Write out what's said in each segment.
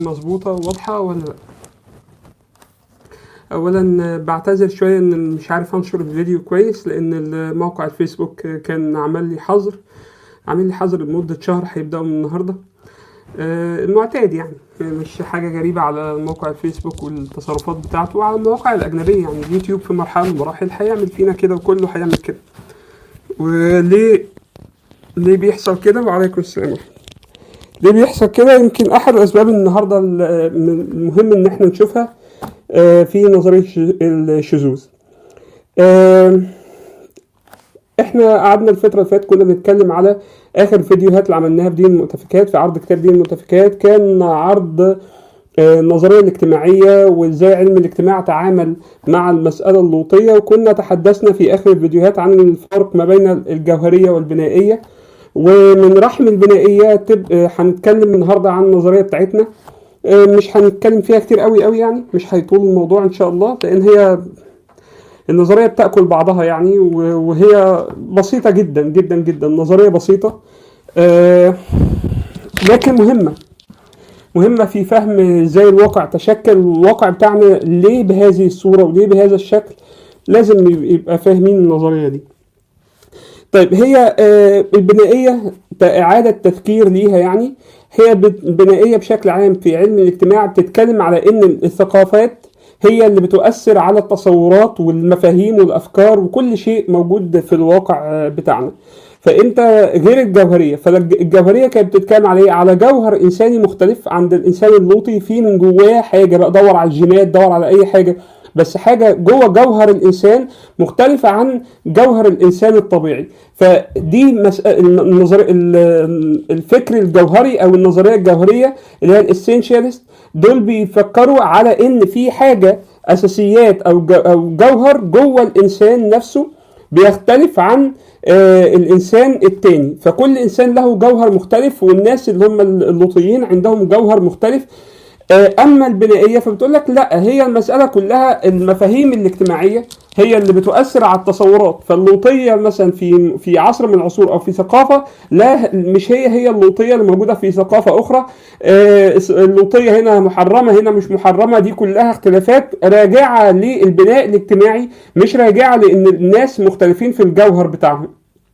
مظبوطة وواضحة ولا لأ أولا بعتذر شوية إن مش عارف أنشر الفيديو كويس لأن موقع الفيسبوك كان عمل لي حظر عامل لي حظر لمدة شهر هيبدأوا من النهاردة آه، المعتاد يعني مش حاجة غريبة على موقع الفيسبوك والتصرفات بتاعته وعلى المواقع الأجنبية يعني اليوتيوب في مرحلة من المراحل هيعمل فينا كده وكله هيعمل كده وليه ليه بيحصل كده وعليكم السلام ورحمة الله. ليه بيحصل كده يمكن أحد الأسباب النهاردة المهم إن إحنا نشوفها آه، في نظرية الش- الشذوذ آه، احنا قعدنا الفترة اللي فاتت كنا بنتكلم على اخر الفيديوهات اللي عملناها في دين المؤتفكات في عرض كتاب دين المؤتفكات كان عرض آه، النظرية الاجتماعية وازاي علم الاجتماع تعامل مع المسألة اللوطية وكنا تحدثنا في اخر الفيديوهات عن الفرق ما بين الجوهرية والبنائية ومن رحم البنائية تب... آه، هنتكلم النهاردة عن النظرية بتاعتنا آه، مش هنتكلم فيها كتير قوي قوي يعني مش هيطول الموضوع ان شاء الله لان هي النظرية بتأكل بعضها يعني و- وهي بسيطة جدا جدا جدا نظرية بسيطة آه، لكن مهمة مهمة في فهم ازاي الواقع تشكل الواقع بتاعنا ليه بهذه الصورة وليه بهذا الشكل لازم يبقى فاهمين النظرية دي طيب هي آه، البنائية ت- إعادة تفكير ليها يعني هي بت- بنائية بشكل عام في علم الاجتماع بتتكلم على إن الثقافات هي اللي بتؤثر على التصورات والمفاهيم والأفكار وكل شيء موجود في الواقع آه، بتاعنا فأنت غير الجوهرية فالجوهرية كانت بتتكلم على إيه؟ على جوهر إنساني مختلف عند الإنسان اللوطي فيه من جواه حاجة بقى دور على الجينات دور على أي حاجة بس حاجة جوه جوهر الإنسان مختلفة عن جوهر الإنسان الطبيعي فدي مسألة النظر ال- الفكر الجوهري أو النظرية الجوهرية اللي هي الاسينشالست دول بيفكروا على إن في حاجة أساسيات أو جو- أو جوهر جوه الإنسان نفسه بيختلف عن آه، الإنسان التاني فكل إنسان له جوهر مختلف والناس اللي هم اللوطيين عندهم جوهر مختلف آه، اما البنائيه فبتقول لك لا هي المساله كلها المفاهيم الاجتماعيه هي اللي بتؤثر على التصورات فاللوطيه مثلا في في عصر من العصور او في ثقافه لا مش هي هي اللوطيه اللي موجوده في ثقافه اخرى آه، اللوطيه هنا محرمه هنا مش محرمه دي كلها اختلافات راجعه للبناء الاجتماعي مش راجعه لان الناس مختلفين في الجوهر بتاعهم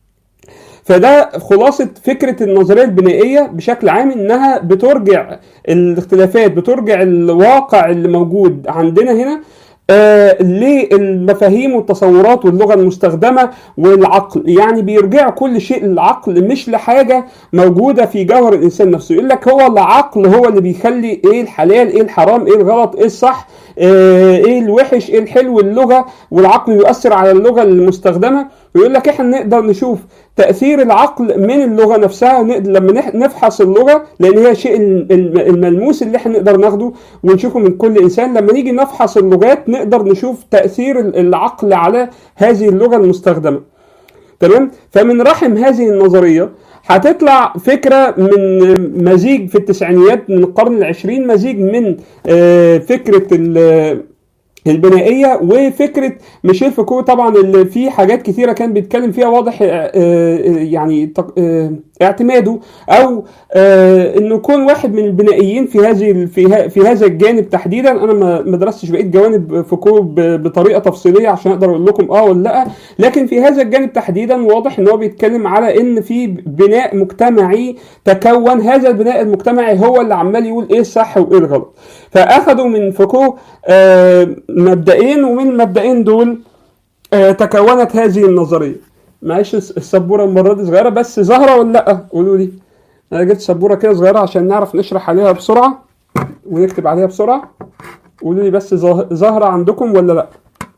فده خلاصة فكرة النظرية البنائية بشكل عام إنها بترجع الاختلافات بترجع الواقع اللي موجود عندنا هنا آه للمفاهيم والتصورات واللغة المستخدمة والعقل يعني بيرجع كل شيء للعقل مش لحاجة موجودة في جوهر الإنسان نفسه يقول لك هو العقل هو اللي بيخلي إيه الحلال إيه الحرام إيه الغلط إيه الصح آه إيه الوحش إيه الحلو اللغة والعقل يؤثر على اللغة المستخدمة ويقول لك إحنا نقدر نشوف تأثير العقل من اللغة نفسها ن- لما نح- نفحص اللغة لأن هي شيء الم- الم- الملموس اللي احنا نقدر ناخده ونشوفه من كل إنسان لما نيجي نفحص اللغات نقدر نشوف تأثير ال- العقل على هذه اللغة المستخدمة تمام فمن رحم هذه النظرية هتطلع فكرة من مزيج في التسعينيات من القرن العشرين مزيج من آه، فكرة ال- البنائيه وفكره ميشيل فوكو طبعا اللي في حاجات كثيره كان بيتكلم فيها واضح آه، آه، يعني تق- آه، اعتماده او آه، انه يكون واحد من البنائيين في هذه في ه- في هذا الجانب تحديدا انا ما ما درستش بقيه جوانب فوكو ب- بطريقه تفصيليه عشان اقدر اقول لكم اه ولا لا لكن في هذا الجانب تحديدا واضح ان هو بيتكلم على ان في بناء مجتمعي تكون هذا البناء المجتمعي هو اللي عمال يقول ايه الصح وايه الغلط فاخذوا من فوكو آه، مبدئين ومن المبدئين دول آه، تكونت هذه النظريه معلش الس- السبوره المره دي صغيره بس ظاهره ولا لا قولوا لي انا جبت سبوره كده صغيره عشان نعرف نشرح عليها بسرعه ونكتب عليها بسرعه قولوا لي بس ظاه- ظاهره عندكم ولا لا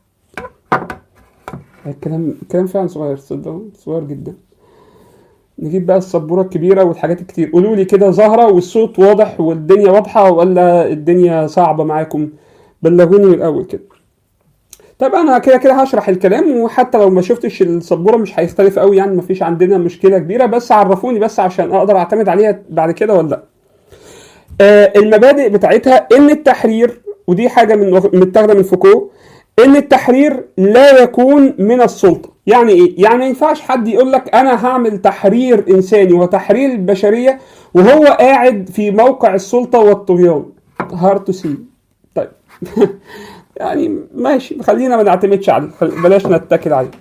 الكلام الكلام فعلا صغير تصدقوا صغير جدا نجيب بقى السبوره الكبيره والحاجات الكتير قولوا لي كده ظاهره والصوت واضح والدنيا واضحه ولا الدنيا صعبه معاكم بلغوني من الاول كده طيب انا كده كده هشرح الكلام وحتى لو ما شفتش السبوره مش هيختلف قوي يعني مفيش عندنا مشكله كبيره بس عرفوني بس عشان اقدر اعتمد عليها بعد كده ولا لا آه المبادئ بتاعتها ان التحرير ودي حاجه من متاخده من فوكو ان التحرير لا يكون من السلطه يعني ايه يعني ما ينفعش حد يقول لك انا هعمل تحرير انساني وتحرير البشريه وهو قاعد في موقع السلطه والطغيان هارد تو سي طيب يعني ماشي خلينا ما نعتمدش عليه خل- بلاش نتكل عليه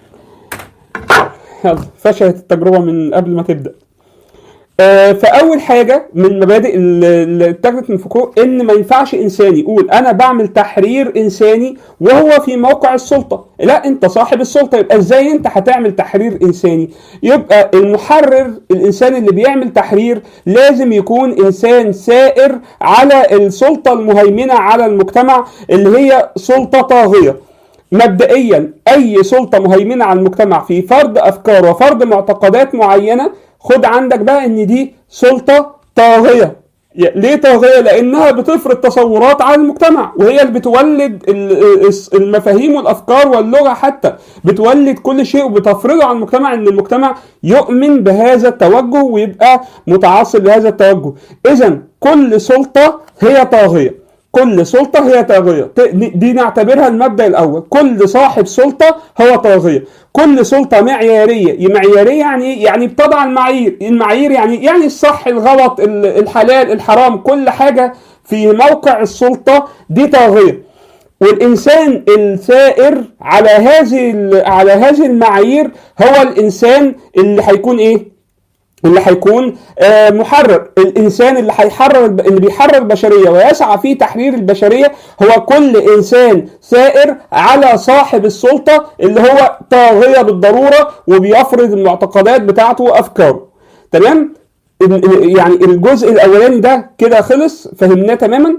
يلا فشلت التجربه من قبل ما تبدا آه، فاول حاجه من مبادئ ال- اللي اتخذت من فوكو ان ما ينفعش انسان يقول انا بعمل تحرير انساني وهو في موقع السلطه لا انت صاحب السلطه يبقى ازاي انت هتعمل تحرير انساني يبقى المحرر الانسان اللي بيعمل تحرير لازم يكون انسان سائر على السلطه المهيمنه على المجتمع اللي هي سلطه طاغيه مبدئيا اي سلطه مهيمنه على المجتمع في فرض افكار وفرض معتقدات معينه خد عندك بقى ان دي سلطه طاغيه ي- ليه طاغيه لانها بتفرض تصورات على المجتمع وهي اللي بتولد ال- الس- المفاهيم والافكار واللغه حتى بتولد كل شيء وبتفرضه على المجتمع ان المجتمع يؤمن بهذا التوجه ويبقى متعصب لهذا التوجه اذا كل سلطه هي طاغيه كل سلطة هي طاغية ت- دي نعتبرها المبدأ الأول كل صاحب سلطة هو طاغية كل سلطة معيارية معيارية يعني إيه؟ يعني بتضع المعايير المعايير يعني يعني الصح الغلط ال- الحلال الحرام كل حاجة في موقع السلطة دي طاغية والإنسان الثائر على هذه ال- على هذه المعايير هو الإنسان اللي هيكون إيه؟ اللي هيكون آه، محرر الانسان اللي هيحرر اللي بيحرر البشريه ويسعى في تحرير البشريه هو كل انسان ثائر على صاحب السلطه اللي هو طاغيه بالضروره وبيفرض المعتقدات بتاعته وافكاره تمام ال- ال- يعني الجزء الاولاني ده كده خلص فهمناه تماما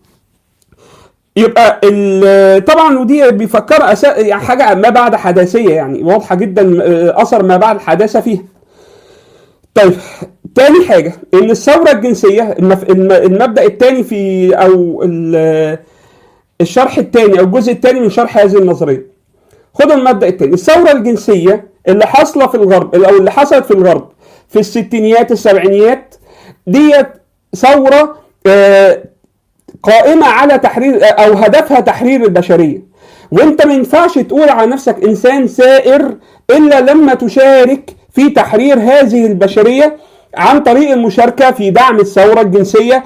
يبقى ال- طبعا ودي بيفكر أسا... يعني حاجه ما بعد حداثيه يعني واضحه جدا آه، اثر ما بعد الحداثه فيها طيب تاني حاجة إن الثورة الجنسية المف... الم... المبدأ التاني في أو ال... الشرح التاني أو الجزء التاني من شرح هذه النظرية. خدوا المبدأ التاني، الثورة الجنسية اللي حاصلة في الغرب أو اللي حصلت في الغرب في الستينيات السبعينيات ديت ثورة آه، قائمة على تحرير أو هدفها تحرير البشرية وانت ما ينفعش تقول على نفسك انسان سائر الا لما تشارك في تحرير هذه البشرية عن طريق المشاركة في دعم الثورة الجنسية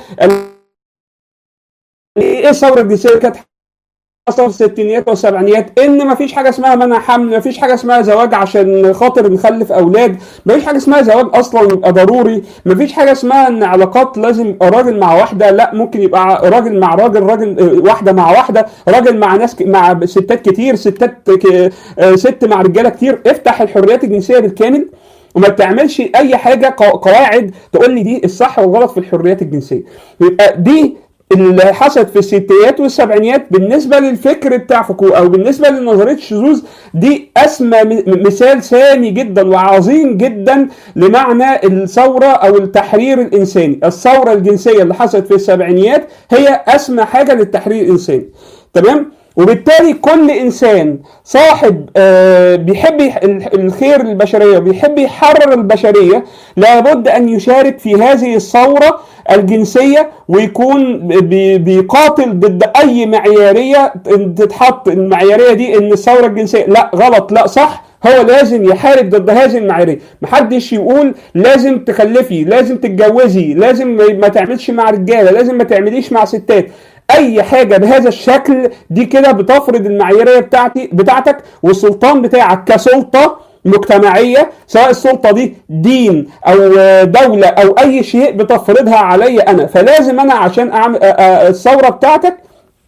ايه الثورة الجنسية كانت حصل في الستينيات والسبعينيات ان ما فيش حاجه اسمها منع حمل ما فيش حاجه اسمها زواج عشان خاطر نخلف اولاد ما فيش حاجه اسمها زواج اصلا يبقى ضروري ما فيش حاجه اسمها ان علاقات لازم يبقى راجل مع واحده لا ممكن يبقى راجل مع راجل راجل آه، واحده مع واحده راجل مع ناس ك- مع ستات كتير ستات ك- آه، ست مع رجاله كتير افتح الحريات الجنسيه بالكامل وما تعملش اي حاجه قو- قواعد تقول لي دي الصح والغلط في الحريات الجنسيه يبقى دي اللي حصلت في الستينات والسبعينيات بالنسبه للفكر بتاع فوكو او بالنسبه لنظريه الشذوذ دي اسمى م- مثال سامي جدا وعظيم جدا لمعنى الثوره او التحرير الانساني الثوره الجنسيه اللي حصلت في السبعينيات هي اسمى حاجه للتحرير الانساني تمام وبالتالي كل انسان صاحب آه، بيحب يح- ال- الخير للبشريه وبيحب يحرر البشريه لابد ان يشارك في هذه الثوره الجنسيه ويكون بي- بيقاتل ضد اي معياريه تتحط المعياريه دي ان الثوره الجنسيه لا غلط لا صح هو لازم يحارب ضد هذه المعايير محدش يقول لازم تخلفي لازم تتجوزي لازم ما ما تعملش مع رجاله لازم ما تعمليش مع ستات اي حاجه بهذا الشكل دي كده بتفرض المعياريه بتاعتي بتاعتك والسلطان بتاعك كسلطه مجتمعيه سواء السلطه دي دين او دوله او اي شيء بتفرضها عليا انا فلازم انا عشان اعمل آه، آه، الثوره بتاعتك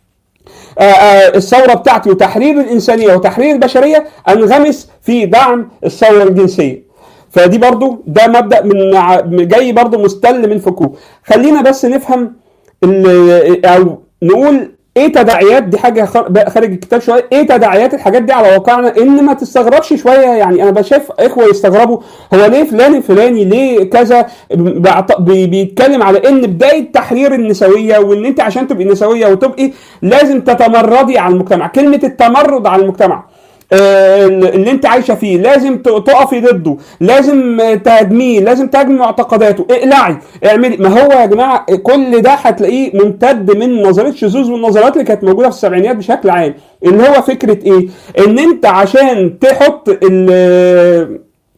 آه، آه، الثوره بتاعتي وتحرير الانسانيه وتحرير البشريه انغمس في دعم الثوره الجنسيه فدي برضو ده مبدا من ع- جاي برضو مستل من فوكو خلينا بس نفهم ال- او نقول ايه تداعيات دي حاجه خار- بقى خارج الكتاب شويه ايه تداعيات الحاجات دي على واقعنا ان ما تستغربش شويه يعني انا بشايف اخوه يستغربوا هو ليه فلان الفلاني ليه كذا بعط- بي- بيتكلم على ان بدايه تحرير النسويه وان انت عشان تبقي نسويه وتبقي لازم تتمردي على المجتمع كلمه التمرد على المجتمع آه، اللي انت عايشه فيه لازم ت- تقفي ضده لازم آه، تهاجميه لازم تهاجمي معتقداته اقلعي اعملي ما هو يا جماعه كل ده هتلاقيه ممتد من نظريه الشذوذ والنظريات اللي كانت موجوده في السبعينيات بشكل عام اللي هو فكره ايه ان انت عشان تحط ال-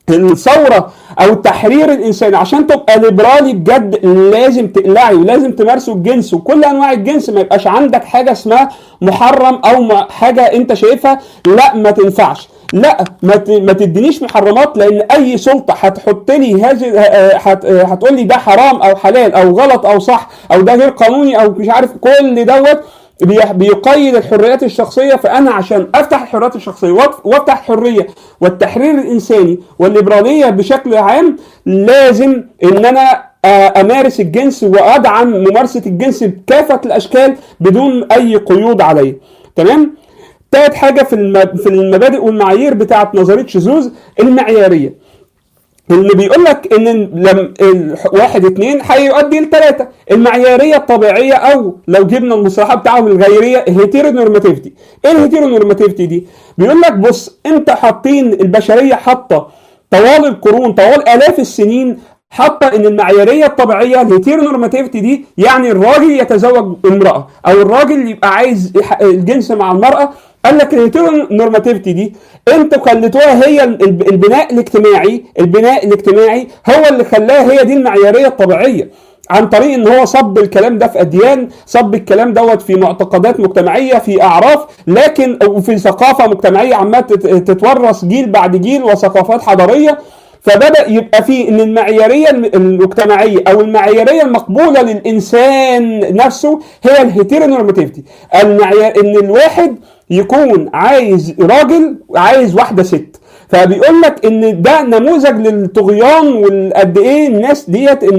الثوره او التحرير الانساني عشان تبقى ليبرالي بجد لازم تقلعي ولازم تمارسوا الجنس وكل انواع الجنس ما يبقاش عندك حاجه اسمها محرم او م- حاجه انت شايفها لا ما تنفعش لا ما ت- ما تدينيش محرمات لان اي سلطه هتحط لي هذه آه، هت- آه، هتقول لي ده حرام او حلال او غلط او صح او ده غير قانوني او مش عارف كل دوت بي- بيقيد الحريات الشخصيه فانا عشان افتح الحريات الشخصيه وأف- وافتح الحريه والتحرير الانساني والليبراليه بشكل عام لازم ان انا آه، امارس الجنس وادعم ممارسه الجنس بكافه الاشكال بدون اي قيود عليه تمام تالت حاجه في الم- في المبادئ والمعايير بتاعه نظريه شذوذ المعياريه اللي بيقول لك ان لم ال- واحد اتنين هيؤدي لثلاثه المعياريه الطبيعيه او لو جبنا المصطلح بتاعهم الغيريه الهيتيرونورماتيفيتي ايه الهيتيرونورماتيفيتي دي بيقول لك بص انت حاطين البشريه حاطه طوال القرون طوال الاف السنين حاطه ان المعياريه الطبيعيه الهيتيرونورماتيفيتي دي يعني الراجل يتزوج امراه او الراجل يبقى عايز يح- الجنس مع المراه قال لك الهيتيرونورماتيفيتي دي انتوا خليتوها هي ال- الب- البناء الاجتماعي البناء الاجتماعي هو اللي خلاها هي دي المعياريه الطبيعيه عن طريق ان هو صب الكلام ده في اديان صب الكلام دوت في معتقدات مجتمعيه في اعراف لكن وفي ثقافه مجتمعيه عماله تت- تتورث جيل بعد جيل وثقافات حضاريه فبدا يبقى في ان المعياريه الم- المجتمعيه او المعياريه المقبوله للانسان نفسه هي الهيتيرونورماتيفيتي المعيار ان الواحد يكون عايز راجل عايز واحده ست فبيقول لك ان ده نموذج للطغيان وقد ايه الناس ديت ان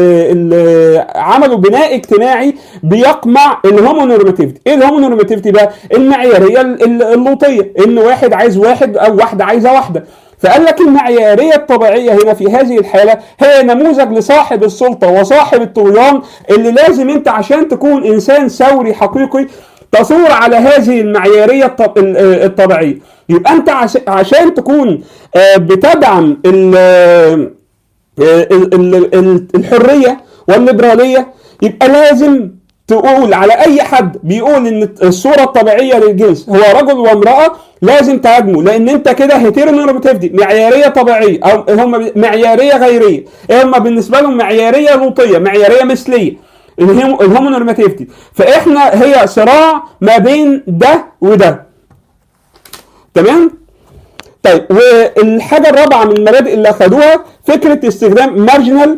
اللي عملوا بناء اجتماعي بيقمع الهومونورماتيفيتي ايه الهومونورماتيفيتي بقى المعياريه ال- ال- اللوطيه ان واحد عايز واحد او واحده عايزه واحده فقال لك المعياريه الطبيعيه هنا في هذه الحاله هي نموذج لصاحب السلطه وصاحب الطغيان اللي لازم انت عشان تكون انسان ثوري حقيقي تصور على هذه المعياريه الط- ال- آه، الطبيعيه يبقى انت عش- عشان تكون آه، بتدعم ال- آه، ال- ال- ال- الحريه والليبراليه يبقى لازم تقول على اي حد بيقول ان الصوره الطبيعيه للجنس هو رجل وامراه لازم تهاجمه لان انت كده هيتيرونورماتيفيتي معياريه طبيعيه او هم معياريه غيريه هم بالنسبه لهم معياريه لوطيه معياريه مثليه الهيم- الهومونورماتيفيتي فاحنا هي صراع ما بين ده وده تمام طيب والحاجه الرابعه من المبادئ اللي اخذوها فكره استخدام مارجنال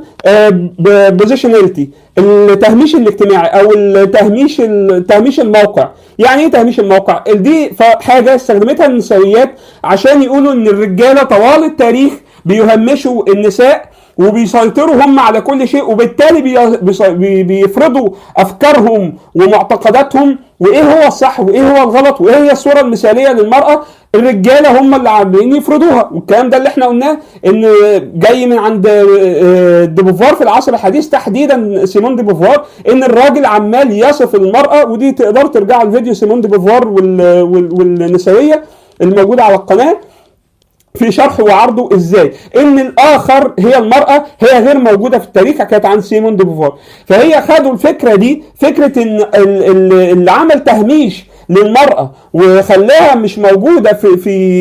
بوزيشناليتي التهميش الاجتماعي او التهميش تهميش الموقع يعني ايه تهميش الموقع دي ف- حاجه استخدمتها النسويات عشان يقولوا ان الرجاله طوال التاريخ بيهمشوا النساء وبيسيطروا هم على كل شيء وبالتالي بي- بيص- بي- بيفرضوا افكارهم ومعتقداتهم وايه هو الصح وايه هو الغلط وايه هي الصوره المثاليه للمراه الرجاله هم اللي عاملين يفرضوها والكلام ده اللي احنا قلناه ان جاي من عند آه، ديبوفوار في العصر الحديث تحديدا سيمون ديبوفوار ان الراجل عمال يصف المراه ودي تقدروا ترجعوا الفيديو سيمون ديبوفوار وال- وال- والنسويه الموجوده على القناه في شرحه وعرضه ازاي ان الاخر هي المراه هي غير موجوده في التاريخ كانت عن سيمون دي بوفار فهي خدوا الفكره دي فكره ان ال- ال- اللي عمل تهميش للمرأة وخلاها مش موجودة في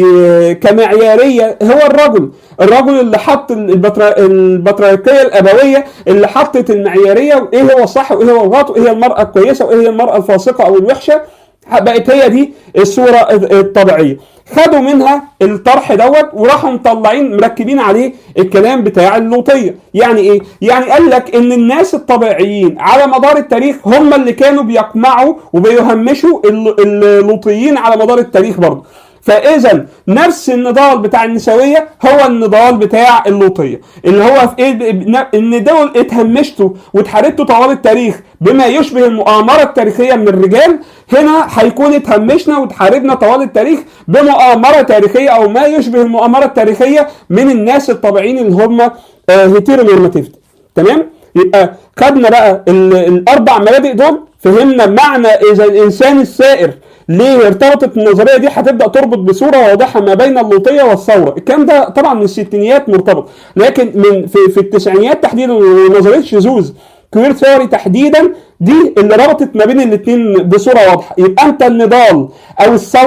في كمعيارية هو الرجل، الرجل اللي حط البطر- البطريركية الأبوية اللي حطت المعيارية وإيه هو الصح وإيه هو الغلط وإيه هي المرأة الكويسة وإيه هي المرأة الفاسقة أو الوحشة بقت هي دي الصورة الطبيعية خدوا منها الطرح دوت وراحوا مطلعين مركبين عليه الكلام بتاع اللوطية يعني ايه يعني قال لك ان الناس الطبيعيين على مدار التاريخ هم اللي كانوا بيقمعوا وبيهمشوا الل- اللوطيين على مدار التاريخ برضه فاذا نفس النضال بتاع النسويه هو النضال بتاع اللوطيه اللي هو في ايه ب- ان دول اتهمشتوا واتحاربتوا طوال التاريخ بما يشبه المؤامره التاريخيه من الرجال هنا هيكون اتهمشنا واتحاربنا طوال التاريخ بمؤامره تاريخيه او ما يشبه المؤامره التاريخيه من الناس الطبيعيين اللي هم هيتيرونورماتيفيتي تمام يبقى خدنا بقى ال- الاربع مبادئ دول فهمنا معنى اذا الانسان السائر ليه ارتبطت النظريه دي هتبدا تربط بصوره واضحه ما بين اللوطيه والثوره الكلام ده طبعا من الستينيات مرتبط لكن من في, في التسعينيات تحديدا ونظريه شذوذ كوير ثيوري تحديدا دي اللي ربطت ما بين الاثنين بصوره واضحه يبقى انت النضال او الثوره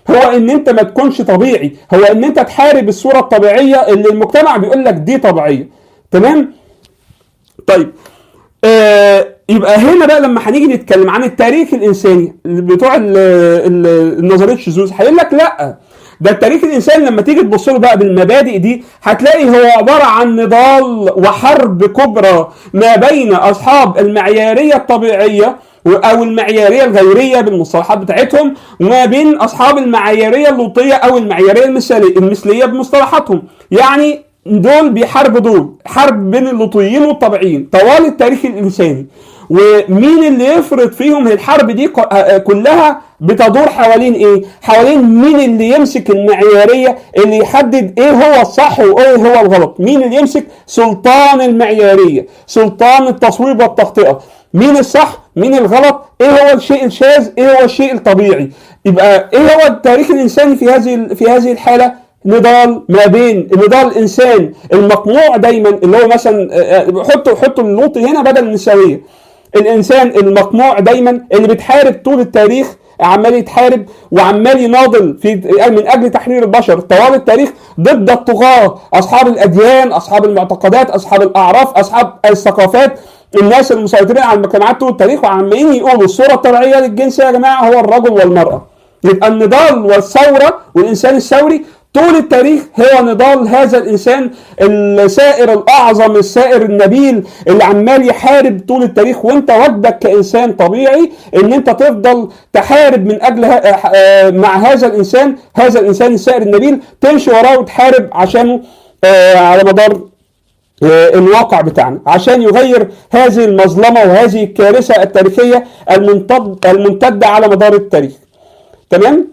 هو ان انت ما تكونش طبيعي هو ان انت تحارب الصوره الطبيعيه اللي المجتمع بيقول لك دي طبيعيه تمام طيب آه يبقى هنا بقى لما هنيجي نتكلم عن التاريخ الانساني بتوع ال- ال- نظريه الشذوذ هيقول لك لا ده التاريخ الانساني لما تيجي تبص له بقى بالمبادئ دي هتلاقي هو عباره عن نضال وحرب كبرى ما بين اصحاب المعياريه الطبيعيه او المعياريه الغيريه بالمصطلحات بتاعتهم وما بين اصحاب المعياريه اللوطيه او المعياريه المثاليه المثليه بمصطلحاتهم يعني دول بيحاربوا دول حرب بين اللوطيين والطبيعيين طوال التاريخ الانساني ومين اللي يفرض فيهم الحرب دي ك- آه، كلها بتدور حوالين ايه حوالين مين اللي يمسك المعياريه اللي يحدد ايه هو الصح وايه هو الغلط مين اللي يمسك سلطان المعياريه سلطان التصويب والتخطئه مين الصح مين الغلط ايه هو الشيء الشاذ ايه هو الشيء الطبيعي يبقى ايه هو التاريخ الانساني في هذه في هذه الحاله نضال ما بين نضال الانسان المقموع دايما اللي هو مثلا آه، آه، حطوا حطوا اللوطي هنا بدل النسويه الانسان المقموع دايما اللي بتحارب طول التاريخ عمال يتحارب وعمال يناضل في من اجل تحرير البشر طوال التاريخ ضد الطغاة اصحاب الاديان اصحاب المعتقدات اصحاب الاعراف اصحاب الثقافات الناس المسيطرين على المجتمعات طول التاريخ وعمالين يقولوا الصوره الطبيعيه للجنس يا جماعه هو الرجل والمراه يبقى النضال والثوره والانسان الثوري طول التاريخ هو نضال هذا الانسان السائر الاعظم السائر النبيل اللي عمال يحارب طول التاريخ وانت واجبك كانسان طبيعي ان انت تفضل تحارب من اجل ه- آه، مع هذا الانسان هذا الانسان السائر النبيل تمشي وراه وتحارب عشانه آه، على مدار آه، الواقع بتاعنا عشان يغير هذه المظلمه وهذه الكارثه التاريخيه الممتد الممتده على مدار التاريخ تمام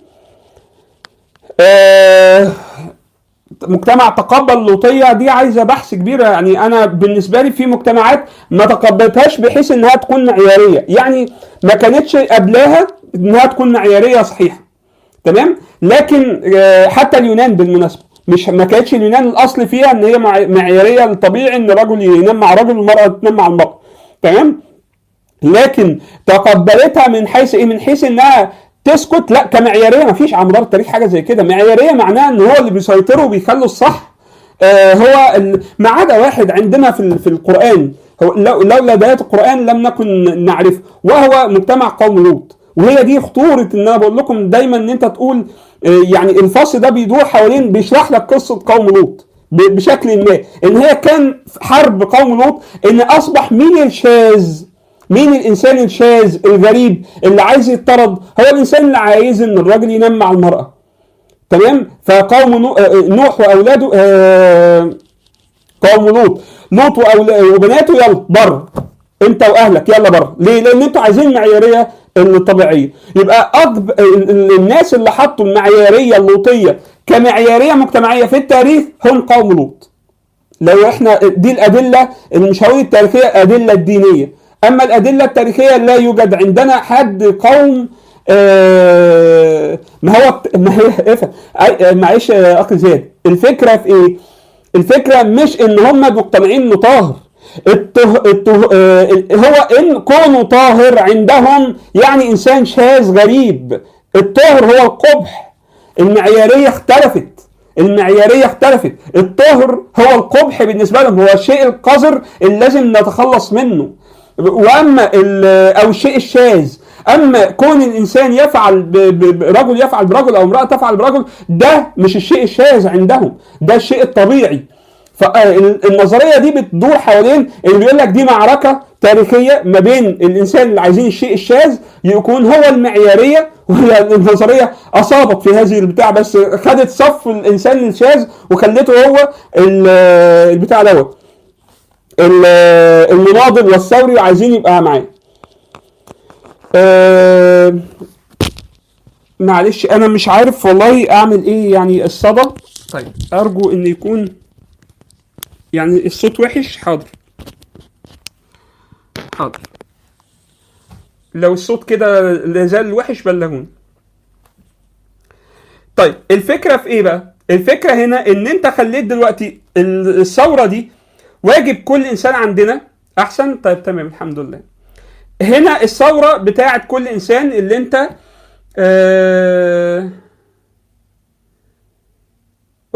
آه، مجتمع تقبل اللوطيه دي عايزه بحث كبير يعني انا بالنسبه لي في مجتمعات ما تقبلتهاش بحيث انها تكون معياريه يعني ما كانتش قبلها انها تكون معياريه صحيحه تمام لكن آه، حتى اليونان بالمناسبه مش ما كانتش اليونان الاصل فيها ان هي مع- معياريه الطبيعي ان رجل ينام مع رجل والمراه تنام مع المراه تمام لكن تقبلتها من حيث ايه من حيث انها تسكت لا كمعياريه ما فيش على مدار التاريخ حاجه زي كده معياريه معناها ان هو اللي بيسيطروا وبيخلوا الصح آه هو ال- ما عدا واحد عندنا في ال- في القران هو لو- لولا بدايه القران لم نكن نعرفه وهو مجتمع قوم لوط وهي دي خطوره ان انا بقول لكم دايما ان انت تقول آه، يعني الفصل ده بيدور حوالين بيشرح لك قصه قوم لوط ب- بشكل ما ان هي كان حرب قوم لوط ان اصبح مين الشاذ مين الانسان الشاذ الغريب اللي عايز يطرد هو الانسان اللي عايز ان الراجل ينام مع المراه تمام فقوم نو- آه، نوح واولاده آه، قوم لوط لوط وأولا- وبناته يلا بره انت واهلك يلا بره ليه لان انتوا عايزين المعياريه الطبيعيه يبقى أضب... ال- ال- الناس اللي حطوا المعياريه اللوطيه كمعياريه مجتمعيه في التاريخ هم قوم لوط لو احنا دي الادله اللي مش هقول التاريخيه ادله الدينيه اما الادله التاريخيه لا يوجد عندنا حد قوم آه ما هو ما هي افهم أي- معلش يا اخي زياد الفكره في ايه؟ الفكره مش ان هم مقتنعين انه طاهر الته... الته... آه هو ان كونه طاهر عندهم يعني انسان شاذ غريب الطاهر هو القبح المعياريه اختلفت المعياريه اختلفت الطاهر هو القبح بالنسبه لهم هو الشيء القذر اللي لازم نتخلص منه واما ال- او الشيء الشاذ اما كون الانسان يفعل ب- ب- برجل يفعل برجل او امراه تفعل برجل ده مش الشيء الشاذ عندهم ده الشيء الطبيعي فالنظريه دي بتدور حوالين اللي بيقول لك دي معركه تاريخيه ما بين الانسان اللي عايزين الشيء الشاذ يكون هو المعياريه وهي النظريه اصابت في هذه البتاع بس خدت صف الانسان الشاذ وخلته هو ال- البتاع دوت ال- المناضل والثوري وعايزين يبقى معاه آه، معلش انا مش عارف والله اعمل ايه يعني الصدى طيب ارجو ان يكون يعني الصوت وحش حاضر حاضر لو الصوت كده لازال وحش بلغوني طيب الفكره في ايه بقى الفكره هنا ان انت خليت دلوقتي ال- الثوره دي واجب كل انسان عندنا احسن طيب تمام الحمد لله هنا الثوره بتاعت كل انسان اللي انت آه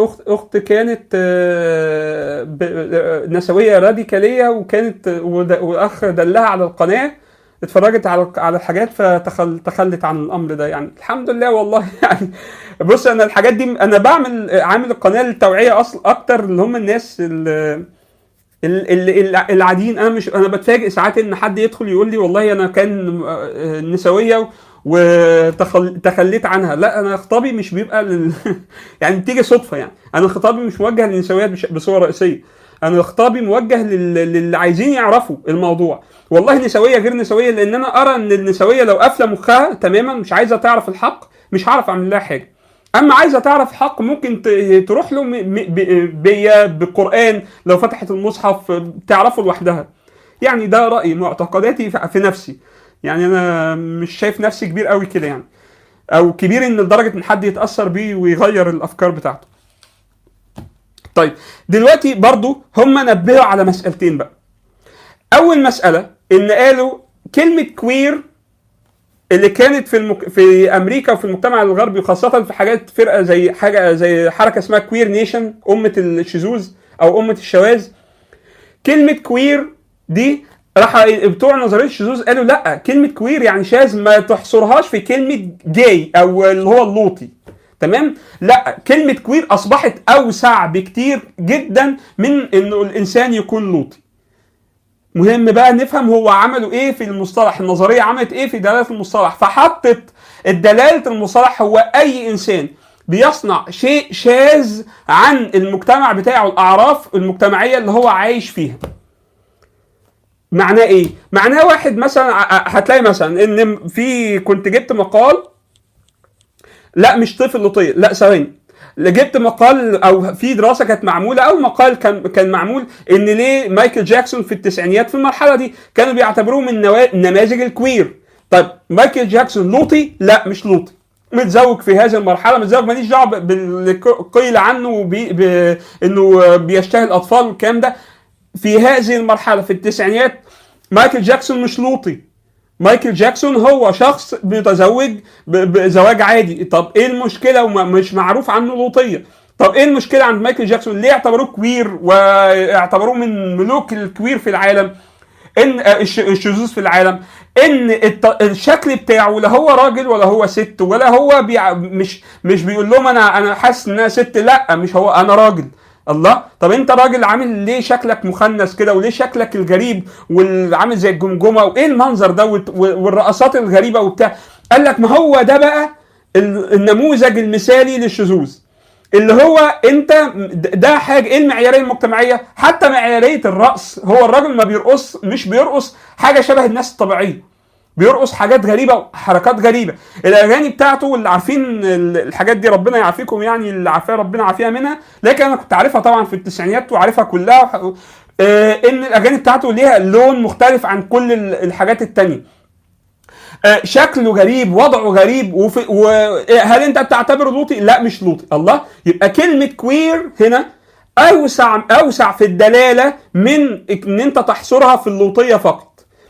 اخت اخت كانت آه، ب- آه، نسويه راديكاليه وكانت ود- واخ دلها على القناه اتفرجت على على الحاجات فتخلت عن الامر ده يعني الحمد لله والله يعني بص انا الحاجات دي انا بعمل عامل القناه للتوعيه اصل اكتر اللي هم الناس اللي ال- ال- ال- العاديين انا مش انا بتفاجئ ساعات ان حد يدخل يقول لي والله انا كان آه، نسويه وتخليت عنها لا انا خطابي مش بيبقى لل... يعني بتيجي صدفه يعني انا خطابي مش موجه للنسويات بش- بصوره رئيسيه انا خطابي موجه لل... للي عايزين يعرفوا الموضوع والله نسويه غير نسويه لان انا ارى ان النسويه لو قافله مخها تماما مش عايزه تعرف الحق مش هعرف اعمل لها حاجه اما عايزه تعرف الحق ممكن ت- تروح له م- م- ب- بيا بالقران لو فتحت المصحف تعرفه لوحدها يعني ده رايي معتقداتي في في نفسي يعني انا مش شايف نفسي كبير قوي كده يعني او كبير ان لدرجه ان حد يتاثر بيه ويغير الافكار بتاعته طيب دلوقتي برضو هم نبهوا على مسألتين بقى اول مسألة ان قالوا كلمة كوير اللي كانت في المك... في امريكا وفي المجتمع الغربي وخاصة في حاجات فرقة زي حاجة زي حركة اسمها كوير نيشن أمة الشذوذ أو أمة الشواذ كلمة كوير دي راح بتوع نظرية الشذوذ قالوا لا كلمة كوير يعني شاذ ما تحصرهاش في كلمة جاي أو اللي هو اللوطي تمام لا كلمة كوير أصبحت أوسع بكتير جدا من إنه الإنسان يكون لوطي مهم بقى نفهم هو عملوا ايه في المصطلح النظريه عملت ايه في دلاله المصطلح فحطت الدلاله المصطلح هو اي انسان بيصنع شيء شاذ عن المجتمع بتاعه الاعراف المجتمعيه اللي هو عايش فيها معناه ايه معناه واحد مثلا ع- هتلاقي مثلا ان في كنت جبت مقال لا مش طفل لطيف لا ثواني جبت مقال او في دراسه كانت معموله او مقال كان كان معمول ان ليه مايكل جاكسون في التسعينيات في المرحله دي كانوا بيعتبروه من نوا- نماذج الكوير طيب مايكل جاكسون لوطي لا مش لوطي متزوج في هذه المرحله متزوج ماليش دعوه ب- باللي قيل عنه وبي- ب- انه بيشتهي الاطفال والكلام ده في هذه المرحله في التسعينيات مايكل جاكسون مش لوطي مايكل جاكسون هو شخص متزوج ب- بزواج عادي طب ايه المشكله ومش معروف عنه لوطيه طب ايه المشكله عند مايكل جاكسون ليه اعتبروه كوير واعتبروه من ملوك الكوير في العالم ان آه، الش- الشذوذ في العالم ان الت- الشكل بتاعه لا هو راجل ولا هو ست ولا هو بيع مش مش بيقول لهم انا انا حاسس ان انا ست لا مش هو انا راجل الله طب انت راجل عامل ليه شكلك مخنث كده وليه شكلك الغريب والعامل زي الجمجمه وايه المنظر ده والت- والرقصات الغريبه وبتاع قال لك ما هو ده بقى ال- النموذج المثالي للشذوذ اللي هو انت ده حاجه ايه المعياريه المجتمعيه حتى معياريه الرقص هو الراجل ما بيرقص مش بيرقص حاجه شبه الناس الطبيعيه بيرقص حاجات غريبه وحركات غريبه الاغاني بتاعته اللي عارفين ال- الحاجات دي ربنا يعافيكم يعني اللي عارفاها ربنا يعافيها منها لكن انا كنت عارفها طبعا في التسعينيات وعارفها كلها وح- آه، ان الاغاني بتاعته ليها لون مختلف عن كل ال- الحاجات التانية آه، شكله غريب وضعه غريب وفي وهل انت بتعتبره لوطي لا مش لوطي الله يبقى كلمه كوير هنا اوسع اوسع في الدلاله من ان انت تحصرها في اللوطيه فقط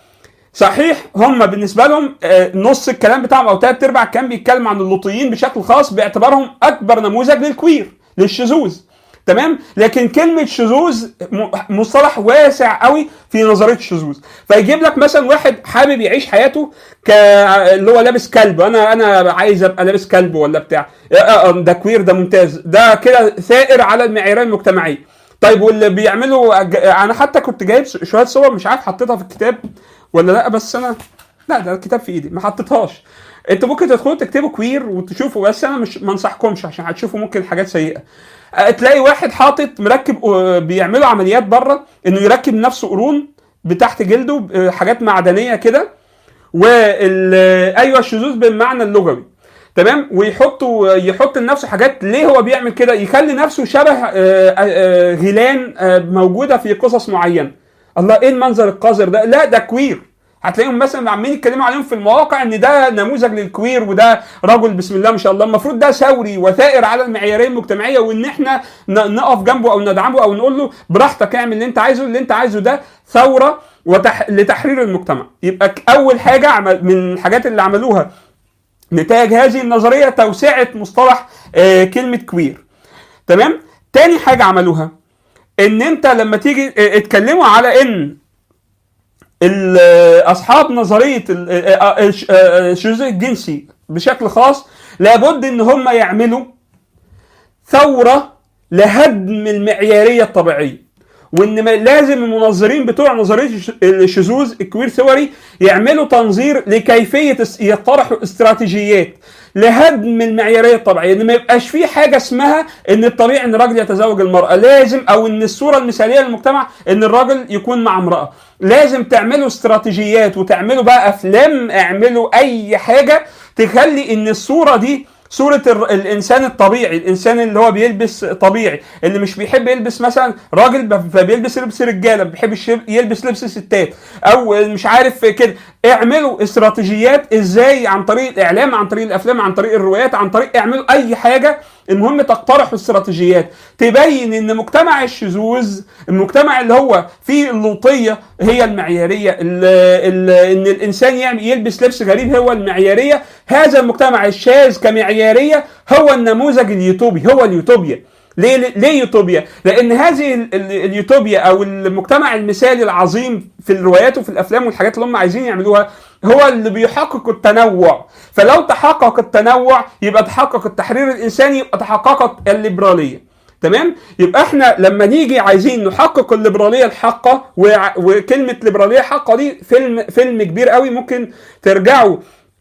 صحيح هم بالنسبه لهم آه، نص الكلام بتاعهم او ثلاث ارباع الكلام بيتكلم عن اللوطيين بشكل خاص باعتبارهم اكبر نموذج للكوير للشذوذ تمام لكن كلمه شذوذ م- مصطلح واسع قوي في نظريه الشذوذ فيجيب لك مثلا واحد حابب يعيش حياته ك اللي هو لابس كلب انا انا عايز ابقى لابس كلب ولا بتاع آه، آه، ده كوير ده ممتاز ده كده ثائر على المعيارين المجتمعيه طيب واللي بيعملوا ج- انا حتى كنت جايب شويه صور مش عارف حطيتها في الكتاب ولا لا بس انا لا ده الكتاب في ايدي ما حطيتهاش انتوا ممكن تدخلوا تكتبوا كوير وتشوفوا بس انا مش ما انصحكمش عشان هتشوفوا ممكن حاجات سيئه أه، تلاقي واحد حاطط مركب أه، بيعملوا عمليات بره انه يركب نفسه قرون بتحت جلده أه، حاجات معدنيه كده وال ايوه الشذوذ بالمعنى اللغوي تمام ويحطوا يحط لنفسه حاجات ليه هو بيعمل كده يخلي نفسه شبه آه، آه، غيلان آه، موجوده في قصص معينه الله ايه المنظر القذر ده لا ده كوير هتلاقيهم مثلا عمالين يتكلموا عليهم في المواقع ان ده نموذج للكوير وده رجل بسم الله ما شاء الله المفروض ده ثوري وثائر على المعياريه المجتمعيه وان احنا ن- نقف جنبه او ندعمه او نقول له براحتك اعمل اللي انت عايزه اللي انت عايزه ده ثوره وتح... لتحرير المجتمع يبقى ك- اول حاجه عمل من الحاجات اللي عملوها نتاج هذه النظريه توسعه مصطلح آه، كلمه كوير تمام تاني حاجه عملوها ان انت لما تيجي اه، اتكلموا على ان ال- اه، اصحاب نظريه ال- اه، اه، الش- اه، الشذوذ الجنسي بشكل خاص لابد ان هم يعملوا ثوره لهدم المعياريه الطبيعيه وان ما- لازم المنظرين بتوع نظريه الش- الشذوذ الكوير ثوري يعملوا تنظير لكيفيه اس- يقترحوا استراتيجيات لهدم المعياريه الطبيعيه ان ما يبقاش في حاجه اسمها ان الطبيعي ان الراجل يتزوج المراه لازم او ان الصوره المثاليه للمجتمع ان الراجل يكون مع امراه لازم تعملوا استراتيجيات وتعملوا بقى افلام اعملوا اي حاجه تخلي ان الصوره دي صورة الر- الإنسان الطبيعي، الإنسان اللي هو بيلبس طبيعي، اللي مش بيحب يلبس مثلا راجل ب- فبيلبس لبس رجالة، ما بيحبش يلبس لبس ستات، أو مش عارف كده، اعملوا استراتيجيات إزاي عن طريق الإعلام، عن طريق الأفلام، عن طريق الروايات، عن طريق اعملوا أي حاجة، المهم تقترحوا استراتيجيات تبين إن مجتمع الشذوذ، المجتمع اللي هو فيه اللوطية هي المعيارية، ال ال إن الإنسان يعمل يلبس لبس غريب هو المعيارية، هذا المجتمع الشاذ كمعياريه هو النموذج اليوتوبي هو اليوتوبيا ليه ليه يوتوبيا؟ لان هذه ال- ال- اليوتوبيا او المجتمع المثالي العظيم في الروايات وفي الافلام والحاجات اللي هم عايزين يعملوها هو اللي بيحقق التنوع فلو تحقق التنوع يبقى تحقق التحرير الانساني يبقى تحققت الليبراليه تمام يبقى احنا لما نيجي عايزين نحقق الليبراليه الحقه وع- وكلمه ليبراليه حقه دي فيلم فيلم كبير قوي ممكن ترجعوا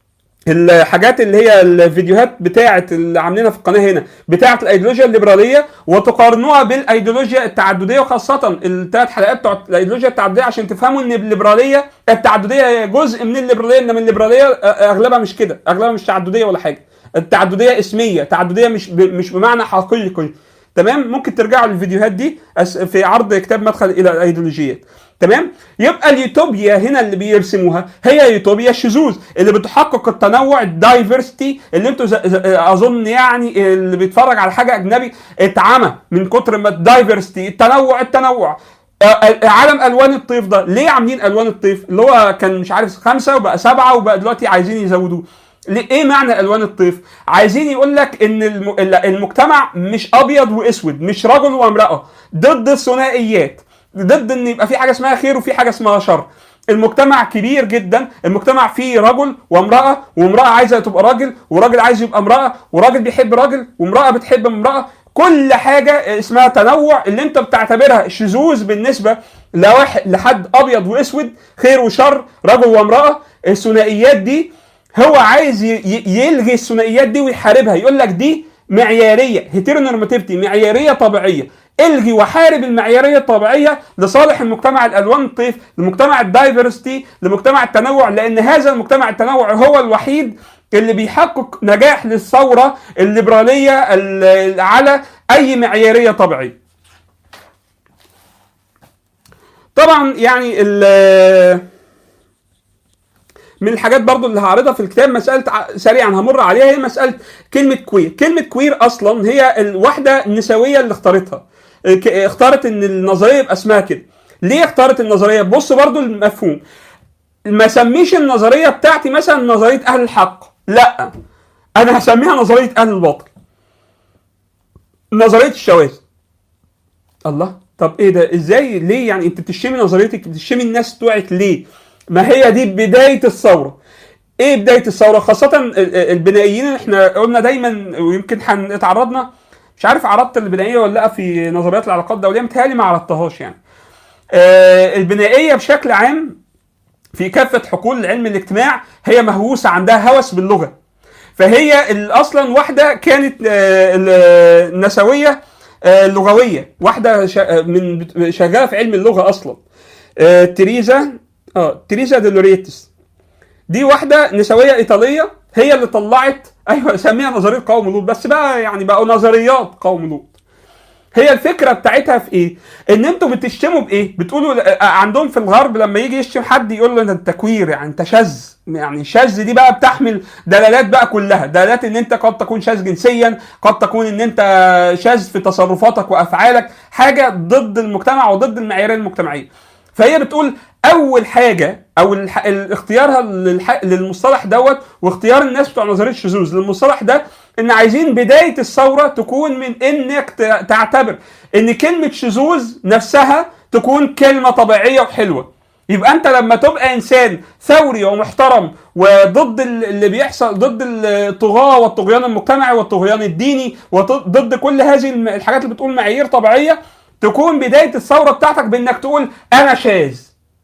الحاجات اللي هي الفيديوهات بتاعه اللي عاملينها في القناه هنا بتاعه الايديولوجيا الليبراليه وتقارنوها بالايديولوجيا التعدديه وخاصه الثلاث حلقات بتوع الايديولوجيا التعدديه عشان تفهموا ان الليبراليه التعدديه هي جزء من الليبراليه انما الليبراليه اغلبها مش كده اغلبها مش تعدديه ولا حاجه التعدديه اسميه تعدديه مش ب... مش بمعنى حقيقي تمام ممكن ترجعوا للفيديوهات دي أس- في عرض كتاب مدخل الى الايديولوجيات تمام يبقى اليوتوبيا هنا اللي بيرسموها هي يوتوبيا الشذوذ اللي بتحقق التنوع الدايفرستي اللي انتوا ز- ز- اظن يعني اللي بيتفرج على حاجه اجنبي اتعمى من كتر ما الدايفرستي التنوع التنوع آه، عالم الوان الطيف ده ليه عاملين الوان الطيف اللي هو كان مش عارف خمسه وبقى سبعه وبقى دلوقتي عايزين يزودوه ليه- ايه معنى الوان الطيف عايزين يقول لك ان الم- المجتمع مش ابيض واسود مش رجل وامراه ضد الثنائيات ضد ان يبقى في حاجه اسمها خير وفي حاجه اسمها شر المجتمع كبير جدا المجتمع فيه رجل وامراه وامراه عايزه تبقى راجل وراجل عايز يبقى امراه وراجل بيحب راجل وامراه بتحب امراه كل حاجه اسمها تنوع اللي انت بتعتبرها شذوذ بالنسبه لواحد لحد ابيض واسود خير وشر رجل وامراه الثنائيات دي هو عايز ي- ي- يلغي الثنائيات دي ويحاربها يقول لك دي معياريه هيترونورماتيفيتي معياريه طبيعيه الغي وحارب المعياريه الطبيعيه لصالح المجتمع الالوان الطيف لمجتمع الدايفرستي لمجتمع التنوع لان هذا المجتمع التنوع هو الوحيد اللي بيحقق نجاح للثوره الليبراليه ال- على اي معياريه طبيعيه طبعا يعني ال- من الحاجات برضو اللي هعرضها في الكتاب مسألة ع- سريعا همر عليها هي مسألة كلمة كوير كلمة كوير أصلا هي الوحدة النسوية اللي اختارتها ك- اختارت ان النظرية يبقى اسمها كده ليه اختارت النظرية بص برضو المفهوم ما سميش النظرية بتاعتي مثلا نظرية أهل الحق لا أنا هسميها نظرية أهل الباطل نظرية الشواذ الله طب ايه ده ازاي ليه يعني انت بتشتمي نظريتك بتشتمي الناس بتوعك ليه ما هي دي بدايه الثوره ايه بدايه الثوره خاصه ال- ال- البنائيين احنا قلنا دايما ويمكن هنتعرضنا مش عارف عرضت البنائيه ولا لا في نظريات العلاقات الدوليه متهيألي ما عرضتهاش يعني آه، البنائيه بشكل عام في كافه حقول علم الاجتماع هي مهووسه عندها هوس باللغه فهي ال- اصلا واحده كانت آه، ال- النسويه آه، اللغويه واحده شا- من بت- شغاله في علم اللغه اصلا آه، تريزا اه تريزا دولوريتس دي واحده نسويه ايطاليه هي اللي طلعت ايوه سميها نظريه قوم لوط بس بقى يعني بقوا نظريات قوم لوط هي الفكره بتاعتها في ايه؟ ان انتوا بتشتموا بايه؟ بتقولوا آه، عندهم في الغرب لما يجي يشتم حد يقول له انت تكوير يعني انت شاذ يعني شاذ دي بقى بتحمل دلالات بقى كلها دلالات ان انت قد تكون شاذ جنسيا قد تكون ان انت شاذ في تصرفاتك وافعالك حاجه ضد المجتمع وضد المعايير المجتمعيه فهي بتقول اول حاجه او الح... ال- اختيارها للح... للمصطلح دوت واختيار الناس بتوع نظريه الشذوذ للمصطلح ده ان عايزين بدايه الثوره تكون من انك ت- تعتبر ان كلمه شذوذ نفسها تكون كلمه طبيعيه وحلوه يبقى انت لما تبقى انسان ثوري ومحترم وضد ال- اللي بيحصل ضد الطغاه والطغيان المجتمعي والطغيان الديني وضد كل هذه الم- الحاجات اللي بتقول معايير طبيعيه تكون بدايه الثوره بتاعتك بانك تقول انا شاذ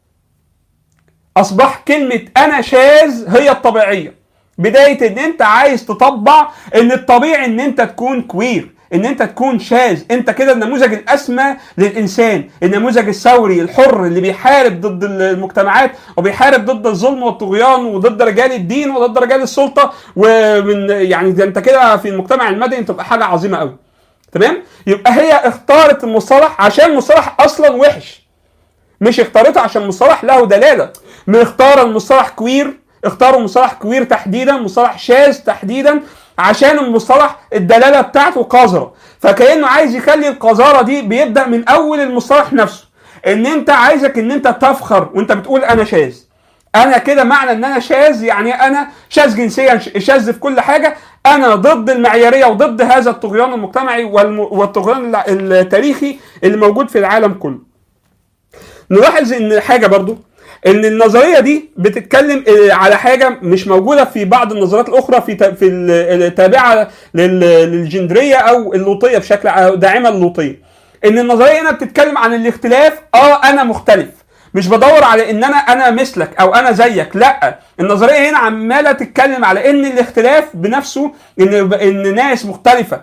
اصبح كلمه انا شاذ هي الطبيعيه بدايه ان انت عايز تطبع ان الطبيعي ان انت تكون كوير ان انت تكون شاذ انت كده النموذج الاسمى للانسان النموذج الثوري الحر اللي بيحارب ضد المجتمعات وبيحارب ضد الظلم والطغيان وضد رجال الدين وضد رجال السلطه ومن يعني ده انت كده في المجتمع المدني تبقى حاجه عظيمه قوي تمام يبقى هي اختارت المصطلح عشان المصطلح اصلا وحش مش اختارته عشان مصطلح له دلاله مختار المصطلح كوير اختاروا مصطلح كوير تحديدا مصطلح شاذ تحديدا عشان المصطلح الدلاله بتاعته قذره فكانه عايز يخلي القذاره دي بيبدا من اول المصطلح نفسه ان انت عايزك ان انت تفخر وانت بتقول انا شاذ انا كده معنى ان انا شاذ يعني انا شاذ جنسيا شاذ في كل حاجه انا ضد المعياريه وضد هذا الطغيان المجتمعي والم... والطغيان التاريخي اللي موجود في العالم كله نلاحظ ان حاجه برضو ان النظريه دي بتتكلم على حاجه مش موجوده في بعض النظريات الاخرى في في التابعه للجندريه او اللوطيه بشكل او داعمه اللوطيه ان النظريه هنا بتتكلم عن الاختلاف اه انا مختلف مش بدور على ان انا انا مثلك او انا زيك لا النظريه هنا عماله تتكلم على ان الاختلاف بنفسه ان ان ناس مختلفه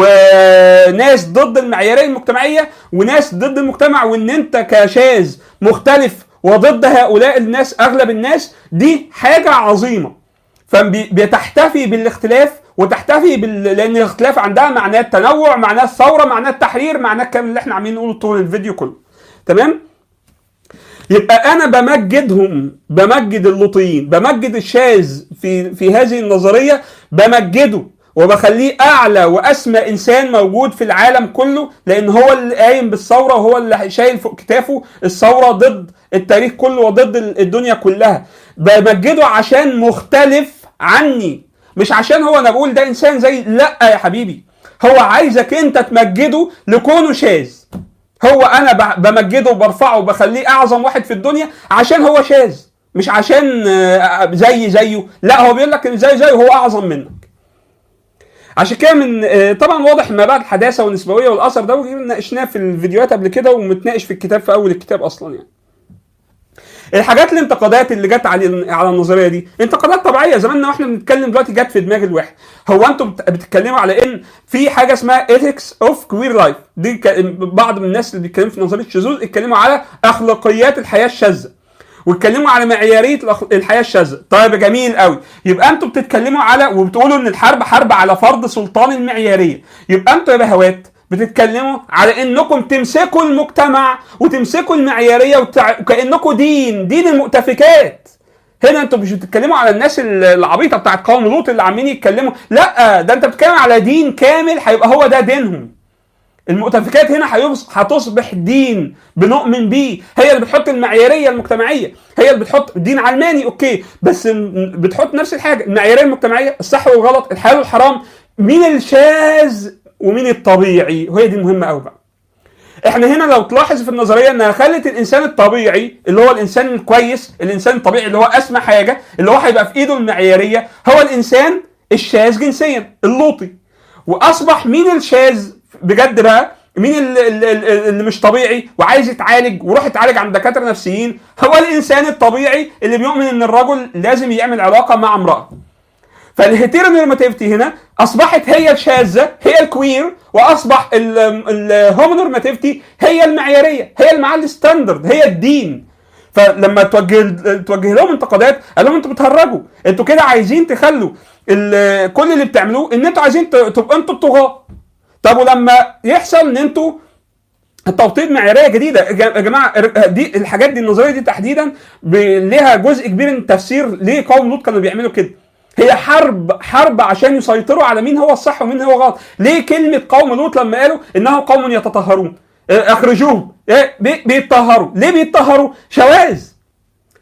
وناس ضد المعياريه المجتمعيه وناس ضد المجتمع وان انت كشاذ مختلف وضد هؤلاء الناس اغلب الناس دي حاجه عظيمه فبتحتفي بالاختلاف وتحتفي بال... لان الاختلاف عندها معناه التنوع معناه الثوره معناه التحرير معناه الكلام اللي احنا عاملين نقوله طول الفيديو كله تمام يبقى انا بمجدهم بمجد اللوطيين بمجد الشاذ في في هذه النظريه بمجده وبخليه اعلى واسمى انسان موجود في العالم كله لان هو اللي قايم بالثوره وهو اللي شايل فوق كتافه الثوره ضد التاريخ كله وضد الدنيا كلها بمجده عشان مختلف عني مش عشان هو انا بقول ده انسان زي لا يا حبيبي هو عايزك انت تمجده لكونه شاذ هو انا بمجده وبرفعه وبخليه اعظم واحد في الدنيا عشان هو شاذ مش عشان زي زيه لا هو بيقول لك زي زيه هو اعظم منك عشان كده من طبعا واضح ما بعد الحداثه والنسبويه والاثر ده ناقشناه في الفيديوهات قبل كده ومتناقش في الكتاب في اول الكتاب اصلا يعني الحاجات الانتقادات اللي جت على على النظريه دي انتقادات طبيعيه زماننا واحنا بنتكلم دلوقتي جت في دماغ الواحد هو انتم بتتكلموا على ان في حاجه اسمها ethics اوف كوير لايف دي بعض من الناس اللي بيتكلموا في نظريه الشذوذ اتكلموا على اخلاقيات الحياه الشاذه واتكلموا على معياريه الحياه الشاذه طيب جميل قوي يبقى انتوا بتتكلموا على وبتقولوا ان الحرب حرب على فرض سلطان المعياريه يبقى انتوا يا بهوات بتتكلموا على انكم تمسكوا المجتمع وتمسكوا المعياريه وتع... وكانكم دين دين المؤتفكات هنا انتوا مش بتتكلموا على الناس العبيطه بتاعت قوم لوط اللي عمالين يتكلموا لا ده انت بتتكلم على دين كامل هيبقى هو ده دينهم المؤتفكات هنا هتصبح دين بنؤمن بيه هي اللي بتحط المعياريه المجتمعيه هي اللي بتحط دين علماني اوكي بس بتحط نفس الحاجه المعياريه المجتمعيه الصح والغلط الحلال والحرام مين الشاذ ومين الطبيعي وهي دي المهمه قوي بقى احنا هنا لو تلاحظ في النظريه انها خلت الانسان الطبيعي اللي هو الانسان الكويس الانسان الطبيعي اللي هو اسمى حاجه اللي هو هيبقى في ايده المعياريه هو الانسان الشاذ جنسيا اللوطي واصبح مين الشاذ بجد بقى مين اللي, اللي, اللي مش طبيعي وعايز يتعالج ويروح يتعالج عند دكاتره نفسيين هو الانسان الطبيعي اللي بيؤمن ان الرجل لازم يعمل علاقه مع امراه فالهيتيرونورماتيفيتي هنا اصبحت هي الشاذه هي الكوير واصبح الهومونورماتيفيتي هي المعياريه هي المعلي ستاندرد هي الدين فلما توجه توجه لهم انتقادات قال لهم انتوا بتهرجوا انتوا كده عايزين تخلوا كل اللي بتعملوه ان انتوا عايزين تبقوا انتوا الطغاه طب ولما يحصل ان انتوا التوطيد معياريه جديده يا جماعه دي الحاجات دي النظريه دي تحديدا ليها جزء كبير من التفسير ليه قوم لوط كانوا بيعملوا كده هي حرب حرب عشان يسيطروا على مين هو الصح ومين هو غلط ليه كلمه قوم لوط لما قالوا انهم قوم يتطهرون اخرجوهم بيتطهروا ليه بيتطهروا شواذ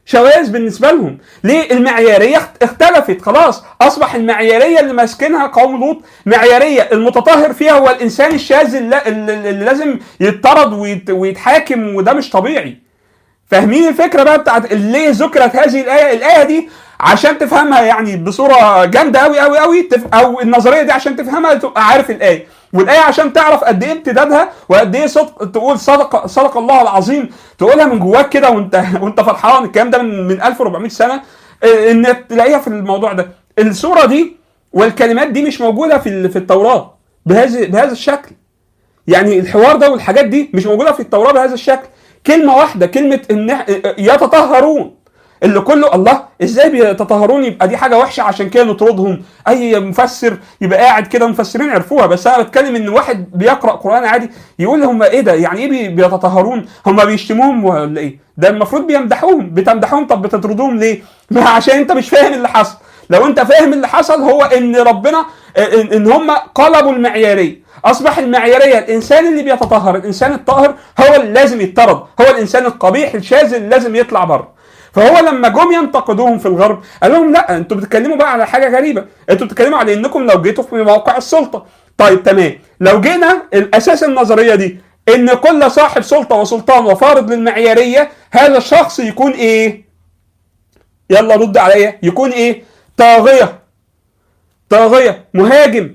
شواذ بالنسبه لهم ليه المعياريه اخت- اختلفت خلاص اصبح المعياريه اللي ماسكينها قوم لوط معياريه المتطهر فيها هو الانسان الشاذ اللي, اللي اللي لازم يطرد ويت- ويتحاكم وده مش طبيعي فاهمين الفكره بقى بتاعت ليه ذكرت هذه الايه الايه دي عشان تفهمها يعني بصوره جامده قوي قوي قوي تف... او النظريه دي عشان تفهمها تبقى عارف الايه والايه عشان تعرف قد ايه امتدادها وقد ايه صدق تقول صدق صدق الله العظيم تقولها من جواك كده وانت وانت فرحان الكلام ده من من 1400 سنه آه، ان تلاقيها في الموضوع ده السوره دي والكلمات دي مش موجوده في ال- في التوراه بهذا بهذا الشكل يعني الحوار ده والحاجات دي مش موجوده في التوراه بهذا الشكل كلمه واحده كلمه ان يتطهرون اللي كله الله ازاي بيتطهرون يبقى دي حاجه وحشه عشان كده نطردهم اي مفسر يبقى قاعد كده مفسرين عرفوها بس انا بتكلم ان واحد بيقرا قران عادي يقول هم ايه ده يعني ايه بي- بيتطهرون هم بيشتموهم ولا ايه ده المفروض بيمدحوهم بتمدحوهم طب بتطردوهم ليه ما عشان انت مش فاهم اللي حصل لو انت فاهم اللي حصل هو ان ربنا ان, إن هم قلبوا المعياريه اصبح المعياريه الانسان اللي بيتطهر الانسان الطاهر هو اللي لازم يطرد هو الانسان القبيح الشاذ اللي لازم يطلع بره فهو لما جم ينتقدوهم في الغرب قال لهم لا انتوا بتتكلموا بقى على حاجه غريبه انتوا بتتكلموا على انكم لو جيتوا في موقع السلطه طيب تمام لو جينا الاساس النظريه دي ان كل صاحب سلطه وسلطان وفارض للمعياريه هذا الشخص يكون ايه يلا رد عليا يكون ايه طاغيه طاغيه مهاجم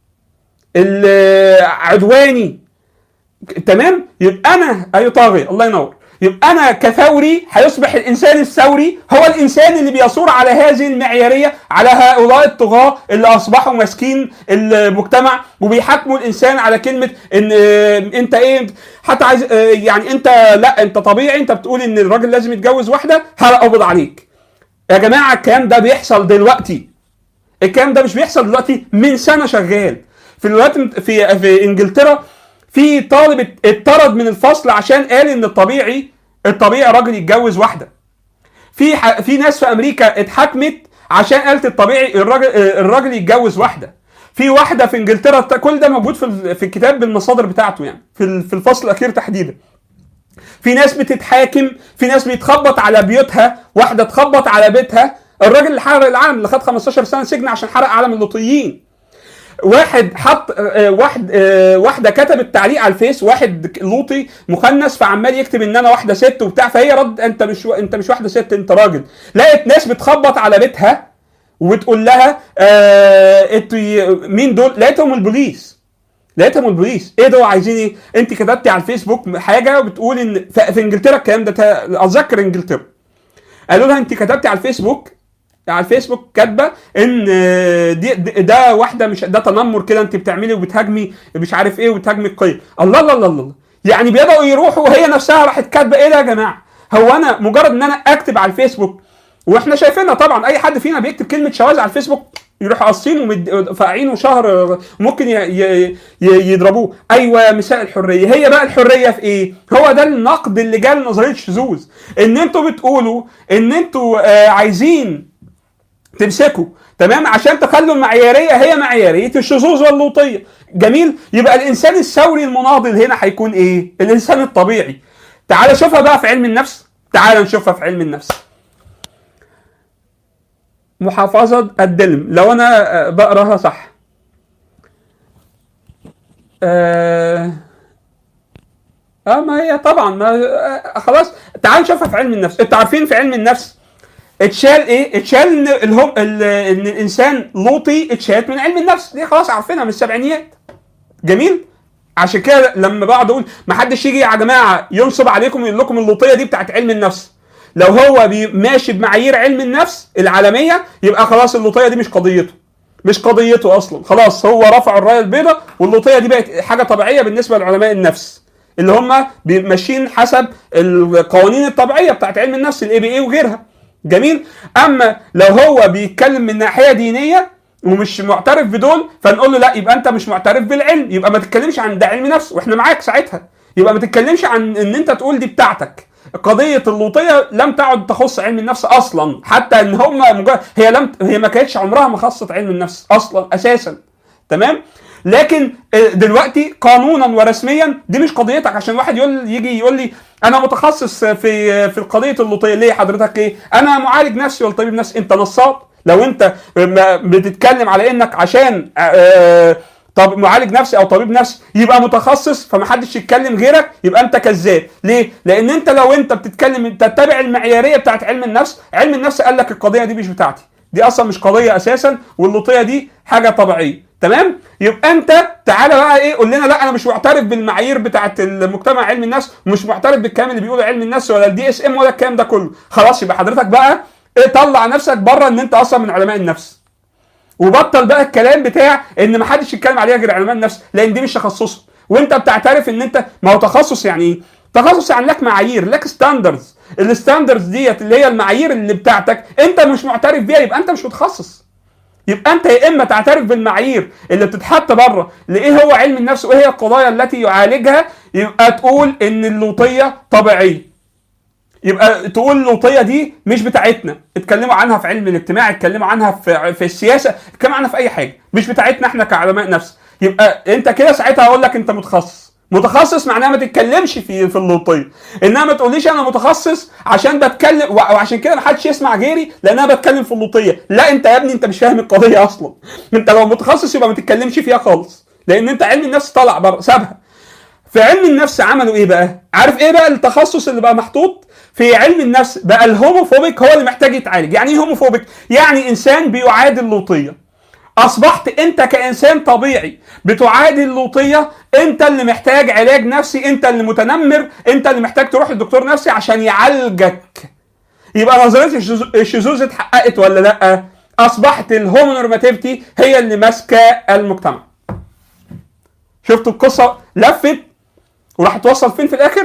العدواني تمام يبقى انا ايوه طاغيه الله ينور يبقى انا كثوري هيصبح الانسان الثوري هو الانسان اللي بيثور على هذه المعياريه على هؤلاء الطغاه اللي اصبحوا ماسكين المجتمع وبيحاكموا الانسان على كلمه ان آه، انت ايه حتى عايز آه، يعني انت لا انت طبيعي انت بتقول ان الراجل لازم يتجوز واحده هقبض عليك يا جماعه الكلام ده بيحصل دلوقتي الكلام ده مش بيحصل دلوقتي من سنه شغال في الوقت في في انجلترا في طالب ات- اتطرد من الفصل عشان قال ان الطبيعي الطبيعي راجل يتجوز واحده في ح... في ناس في امريكا اتحاكمت عشان قالت الطبيعي الراجل الراجل يتجوز واحده في واحده في انجلترا كل ده موجود في ال- في الكتاب بالمصادر بتاعته يعني في ال- في الفصل الاخير تحديدا في ناس بتتحاكم في ناس بيتخبط على بيوتها واحده اتخبط على بيتها الراجل اللي حرق العالم اللي خد 15 سنه سجن عشان حرق عالم اللوطيين واحد حط آه، واحد آه، واحده كتبت تعليق على الفيس واحد لوطي مخنث فعمال يكتب ان انا واحده ست وبتاع فهي رد انت مش انت مش واحده ست انت راجل لقيت ناس بتخبط على بيتها وبتقول لها آه انت مين دول لقيتهم البوليس لقيتهم البوليس ايه دول عايزين ايه انت كتبتي على الفيسبوك حاجه وبتقول ان ف- في انجلترا الكلام ده تا- اتذكر انجلترا قالوا لها انت كتبتي على الفيسبوك على الفيسبوك كاتبه ان دي دي- ده واحده مش ده تنمر كده انت بتعملي وبتهاجمي مش عارف ايه وبتهاجمي القيم الله الله الله الله يعني بيبقوا يروحوا وهي نفسها راحت كاتبه ايه ده يا جماعه هو انا مجرد ان انا اكتب على الفيسبوك واحنا شايفينها طبعا اي حد فينا بيكتب كلمه شواذ على الفيسبوك يروحوا قاصين وفاقعينه شهر ممكن ي- ي- ي- يضربوه ايوه مساء الحريه هي بقى الحريه في ايه هو ده النقد اللي جاي لنظريه الشذوذ ان انتوا بتقولوا ان انتوا آه، عايزين تمسكوا تمام عشان تخلوا المعياريه هي معياريه الشذوذ واللوطيه جميل يبقى الانسان الثوري المناضل هنا هيكون ايه الانسان الطبيعي تعال شوفها بقى في علم النفس تعال نشوفها في علم النفس محافظة الدلم لو انا آه، بقراها صح آه اه ما هي طبعا ما آه خلاص تعال نشوفها في علم النفس انتوا عارفين في علم النفس اتشال ايه؟ اتشال ان الهم ال- ان الانسان لوطي اتشالت من علم النفس دي خلاص عارفينها من السبعينيات جميل؟ عشان كده لما بقعد اقول ما حدش يجي يا جماعه ينصب عليكم يقول لكم اللوطيه دي بتاعت علم النفس لو هو بي- ماشي بمعايير علم النفس العالميه يبقى خلاص اللوطيه دي مش قضيته مش قضيته اصلا خلاص هو رفع الرايه البيضاء واللوطيه دي بقت حاجه طبيعيه بالنسبه لعلماء النفس اللي هم ماشيين حسب القوانين الطبيعيه بتاعت علم النفس الاي بي اي وغيرها جميل اما لو هو بيتكلم من ناحيه دينيه ومش معترف بدول فنقول له لا يبقى انت مش معترف بالعلم يبقى ما تتكلمش عن ده علم نفس واحنا معاك ساعتها يبقى ما تتكلمش عن ان انت تقول دي بتاعتك قضية اللوطية لم تعد تخص علم النفس أصلا حتى إن هم مجرد هي لم هي ما كانتش عمرها ما خصت علم النفس أصلا أساسا تمام لكن آه، دلوقتي قانونا ورسميا دي مش قضيتك عشان واحد يقول يجي يقول لي انا متخصص في في القضيه اللوطيه ليه حضرتك ايه انا معالج نفسي ولا طبيب نفسي انت نصاب لو انت ما- بتتكلم على انك عشان آه، طب معالج نفسي او طبيب نفسي يبقى متخصص فمحدش يتكلم غيرك يبقى انت كذاب ليه لان انت لو انت بتتكلم تتبع المعياريه بتاعت علم النفس علم النفس قال لك القضيه دي مش بتاعتي دي اصلا مش قضيه اساسا واللوطيه دي حاجه طبيعيه تمام يبقى انت تعالى بقى ايه قول لنا لا انا مش معترف بالمعايير بتاعت المجتمع علم النفس ومش معترف بالكلام اللي بيقوله علم النفس ولا الدي اس ام ولا الكلام ده كله خلاص يبقى حضرتك بقى ايه طلع نفسك بره ان انت اصلا من علماء النفس وبطل بقى الكلام بتاع ان ما حدش يتكلم عليها غير علماء النفس لان دي مش تخصصه وانت بتعترف ان انت ما هو تخصص يعني ايه تخصص يعني لك معايير لك ستاندردز الستاندردز ديت اللي هي المعايير اللي بتاعتك انت مش معترف بيها يبقى انت مش متخصص يبقى انت يا اما تعترف بالمعايير اللي بتتحط بره لايه هو علم النفس وايه هي القضايا التي يعالجها يبقى تقول ان اللوطيه طبيعيه يبقى تقول اللوطيه دي مش بتاعتنا اتكلموا عنها في علم الاجتماع اتكلموا عنها في في السياسه اتكلموا عنها في اي حاجه مش بتاعتنا احنا كعلماء نفس يبقى انت كده ساعتها هقول لك انت متخصص متخصص معناها ما تتكلمش في في اللوطيه انما ما تقوليش انا متخصص عشان بتكلم و- وعشان كده ما حدش يسمع غيري لان انا بتكلم في اللوطيه لا انت يا ابني انت مش فاهم القضيه اصلا انت لو متخصص يبقى ما تتكلمش فيها خالص لان انت علم النفس طلع بره سابها في علم النفس عملوا ايه بقى؟ عارف ايه بقى التخصص اللي بقى محطوط؟ في علم النفس بقى الهوموفوبيك هو اللي محتاج يتعالج، يعني ايه هوموفوبيك؟ يعني انسان بيعادي اللوطيه. اصبحت انت كانسان طبيعي بتعادي اللوطيه، انت اللي محتاج علاج نفسي، انت اللي متنمر، انت اللي محتاج تروح لدكتور نفسي عشان يعالجك. يبقى نظريه الشذوذ- الشذوذ اتحققت ولا لا؟ اصبحت الهومونورماتيفيتي هي اللي ماسكه المجتمع. شفتوا القصه لفت وراح توصل فين في الاخر؟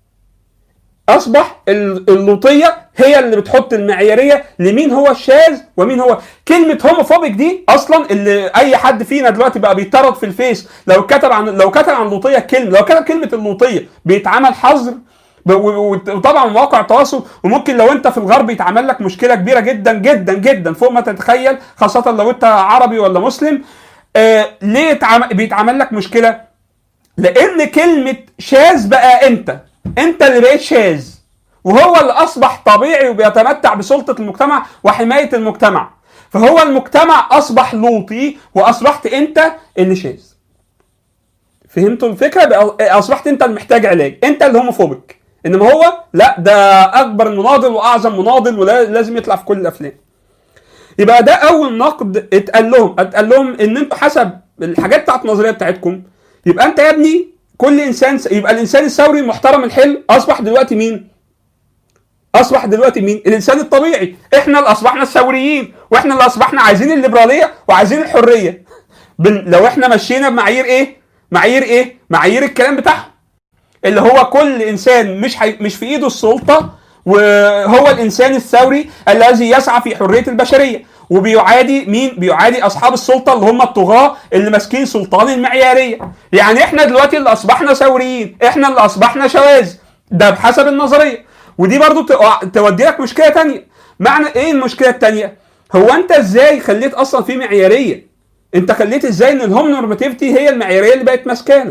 اصبح ال- اللوطيه هي اللي بتحط المعياريه لمين هو الشاذ ومين هو كلمه هوموفوبيك دي اصلا اللي اي حد فينا دلوقتي بقى بيطرد في الفيس لو كتب عن لو كتب عن اللوطيه كلمه لو كتب كلمه اللوطيه بيتعمل حظر ب- و- و- وطبعا مواقع التواصل وممكن لو انت في الغرب يتعمل لك مشكله كبيره جدا جدا جدا فوق ما تتخيل خاصه لو انت عربي ولا مسلم آه ليه يتعم- بيتعمل لك مشكله لان كلمه شاذ بقى انت انت اللي بقيت شاذ وهو اللي اصبح طبيعي وبيتمتع بسلطه المجتمع وحمايه المجتمع فهو المجتمع اصبح لوطي واصبحت انت اللي شاذ فهمتوا الفكره بقى اصبحت انت المحتاج علاج انت اللي هوموفوبيك انما هو لا ده اكبر المناضل واعظم مناضل ولازم يطلع في كل الافلام يبقى ده اول نقد اتقال لهم اتقال لهم ان انتوا حسب الحاجات بتاعت النظريه بتاعتكم يبقى انت يا ابني كل انسان س... يبقى الانسان الثوري المحترم الحلو اصبح دلوقتي مين؟ اصبح دلوقتي مين؟ الانسان الطبيعي احنا اللي اصبحنا الثوريين واحنا اللي اصبحنا عايزين الليبراليه وعايزين الحريه بن... لو احنا مشينا بمعايير ايه؟ معايير ايه؟ معايير الكلام بتاعهم اللي هو كل انسان مش حي... مش في ايده السلطه وهو الانسان الثوري الذي يسعى في حريه البشريه وبيعادي مين؟ بيعادي اصحاب السلطه اللي هم الطغاه اللي ماسكين سلطان المعياريه. يعني احنا دلوقتي اللي اصبحنا ثوريين، احنا اللي اصبحنا شواذ. ده بحسب النظريه. ودي برضو تو- تودي لك مشكله تانية. معنى ايه المشكله التانية؟ هو انت ازاي خليت اصلا في معياريه؟ انت خليت ازاي ان الهوم نورماتيفيتي هي المعياريه اللي بقت ماسكانا؟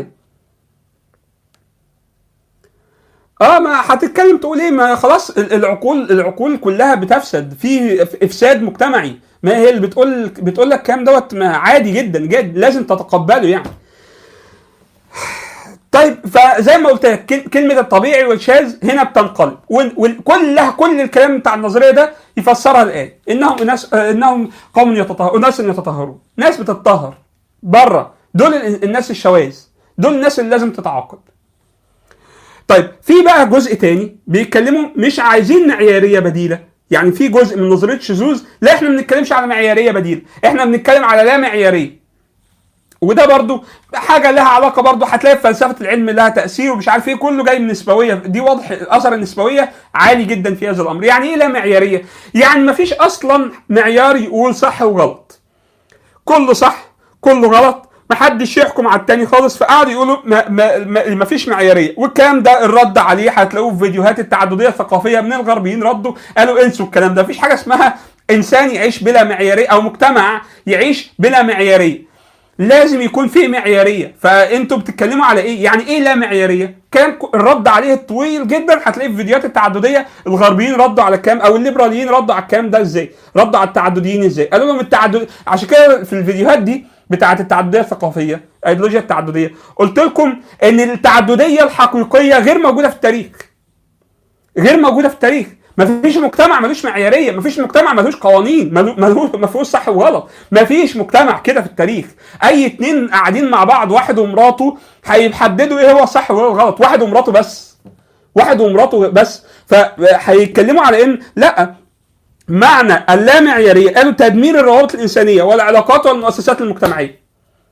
اه ما هتتكلم تقول ايه ما خلاص ال- العقول العقول كلها بتفسد في ف- افساد مجتمعي ما هي اللي بتقول بتقول لك الكلام دوت ما عادي جدا جدا لازم تتقبله يعني طيب فزي ما قلت لك كل- كلمه الطبيعي والشاذ هنا بتنقلب وال- وكلها كل الكلام بتاع النظريه ده يفسرها الايه انهم ناس آه، انهم قوم يتطهرون ناس يتطهرون ناس بتتطهر بره دول ال- الناس الشواذ دول الناس اللي لازم تتعاقب طيب في بقى جزء تاني بيتكلموا مش عايزين معياريه بديله يعني في جزء من نظريه الشذوذ لا احنا ما بنتكلمش على معياريه بديله احنا بنتكلم على لا معياريه وده برضو حاجه لها علاقه برضو هتلاقي في فلسفه العلم لها تاثير ومش عارف ايه كله جاي من النسبويه دي واضح اثر النسبويه عالي جدا في هذا الامر يعني ايه لا معياريه يعني ما فيش اصلا معيار يقول صح وغلط كله صح كله غلط محدش يحكم على التاني خالص فقعدوا يقولوا ما, ما, ما, ما فيش معياريه والكلام ده الرد عليه هتلاقوه في فيديوهات التعدديه الثقافيه من الغربيين ردوا قالوا انسوا الكلام ده مفيش حاجه اسمها انسان يعيش بلا معياريه او مجتمع يعيش بلا معياريه لازم يكون فيه معياريه فانتوا بتتكلموا على ايه يعني ايه لا معياريه كان ك- الرد عليه طويل جدا هتلاقيه في فيديوهات التعدديه الغربيين ردوا على الكلام او الليبراليين ردوا على الكلام ده ازاي ردوا على التعدديين ازاي قالوا لهم التعدد عشان كده في الفيديوهات دي بتاعه التعدديه الثقافيه ايديولوجيا التعدديه قلت لكم ان التعدديه الحقيقيه غير موجوده في التاريخ غير موجوده في التاريخ ما فيش مجتمع ملوش معياريه ما فيش مجتمع ملوش قوانين ملو- ملو- ما فيهوش صح وغلط ما فيش مجتمع كده في التاريخ اي اتنين قاعدين مع بعض واحد ومراته هيحددوا ايه هو الصح وايه هو الغلط واحد ومراته بس واحد ومراته بس فهيتكلموا على ان لا معنى اللامعياريه قالوا تدمير الروابط الانسانيه والعلاقات والمؤسسات المجتمعيه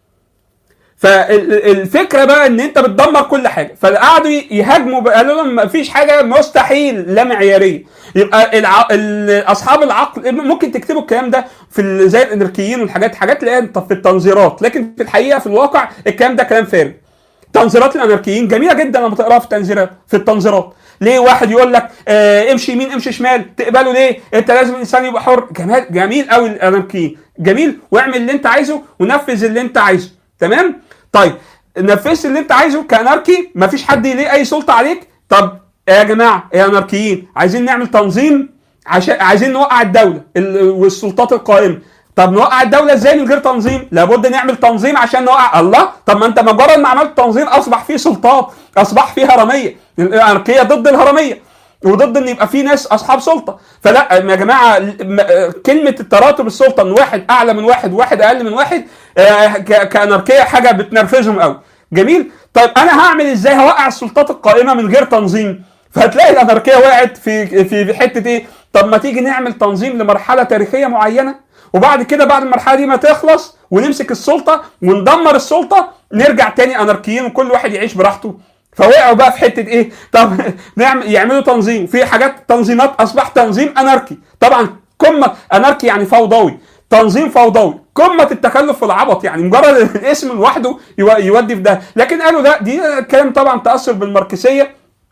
فالفكره بقى ان انت بتدمر كل حاجه فقعدوا يهاجموا بقى قالوا لهم ما فيش حاجه مستحيل لا معياريه يبقى الع... ال- اصحاب العقل ممكن تكتبوا الكلام ده في ال- زي الاناركيين والحاجات حاجات تلاقيها في التنظيرات لكن في الحقيقه في الواقع الكلام ده كلام فارغ تنظيرات الاناركيين جميله جدا لما تقراها في التنظيرات في التنظيرات ليه واحد يقول لك آه امشي يمين امشي شمال تقبله ليه انت لازم الانسان يبقى حر جمال جميل قوي الاناركيين جميل واعمل اللي انت عايزه ونفذ اللي انت عايزه تمام طيب نفذت اللي انت عايزه كاناركي مفيش حد ليه اي سلطه عليك طب يا جماعه يا اناركيين عايزين نعمل تنظيم عشان عايزين نوقع الدوله ال- والسلطات القائمه طب نوقع الدوله ازاي من غير تنظيم لابد نعمل تنظيم عشان نوقع الله طب ما انت مجرد ما عملت تنظيم اصبح فيه سلطات اصبح فيه هرميه الاناركيه ضد الهرميه وضد ان يبقى في ناس اصحاب سلطه فلا يا جماعه م- كلمه التراتب السلطه ان واحد اعلى من واحد وواحد اقل من واحد آه، ك- كاناركيه حاجه بتنرفزهم قوي جميل طيب انا هعمل ازاي هوقع السلطات القائمه من غير تنظيم فهتلاقي الاناركيه وقعت في في في حته ايه طب ما تيجي نعمل تنظيم لمرحله تاريخيه معينه وبعد كده بعد المرحله دي ما تخلص ونمسك السلطه وندمر السلطه نرجع تاني اناركيين وكل واحد يعيش براحته فوقعوا بقى في حته ايه طب نعمل يعملوا تنظيم في حاجات تنظيمات اصبح تنظيم اناركي طبعا قمه اناركي يعني فوضوي تنظيم فوضوي قمه التخلف في العبط يعني مجرد الاسم لوحده يو- يودي في ده لكن قالوا لا دي كلام طبعا تاثر بالماركسيه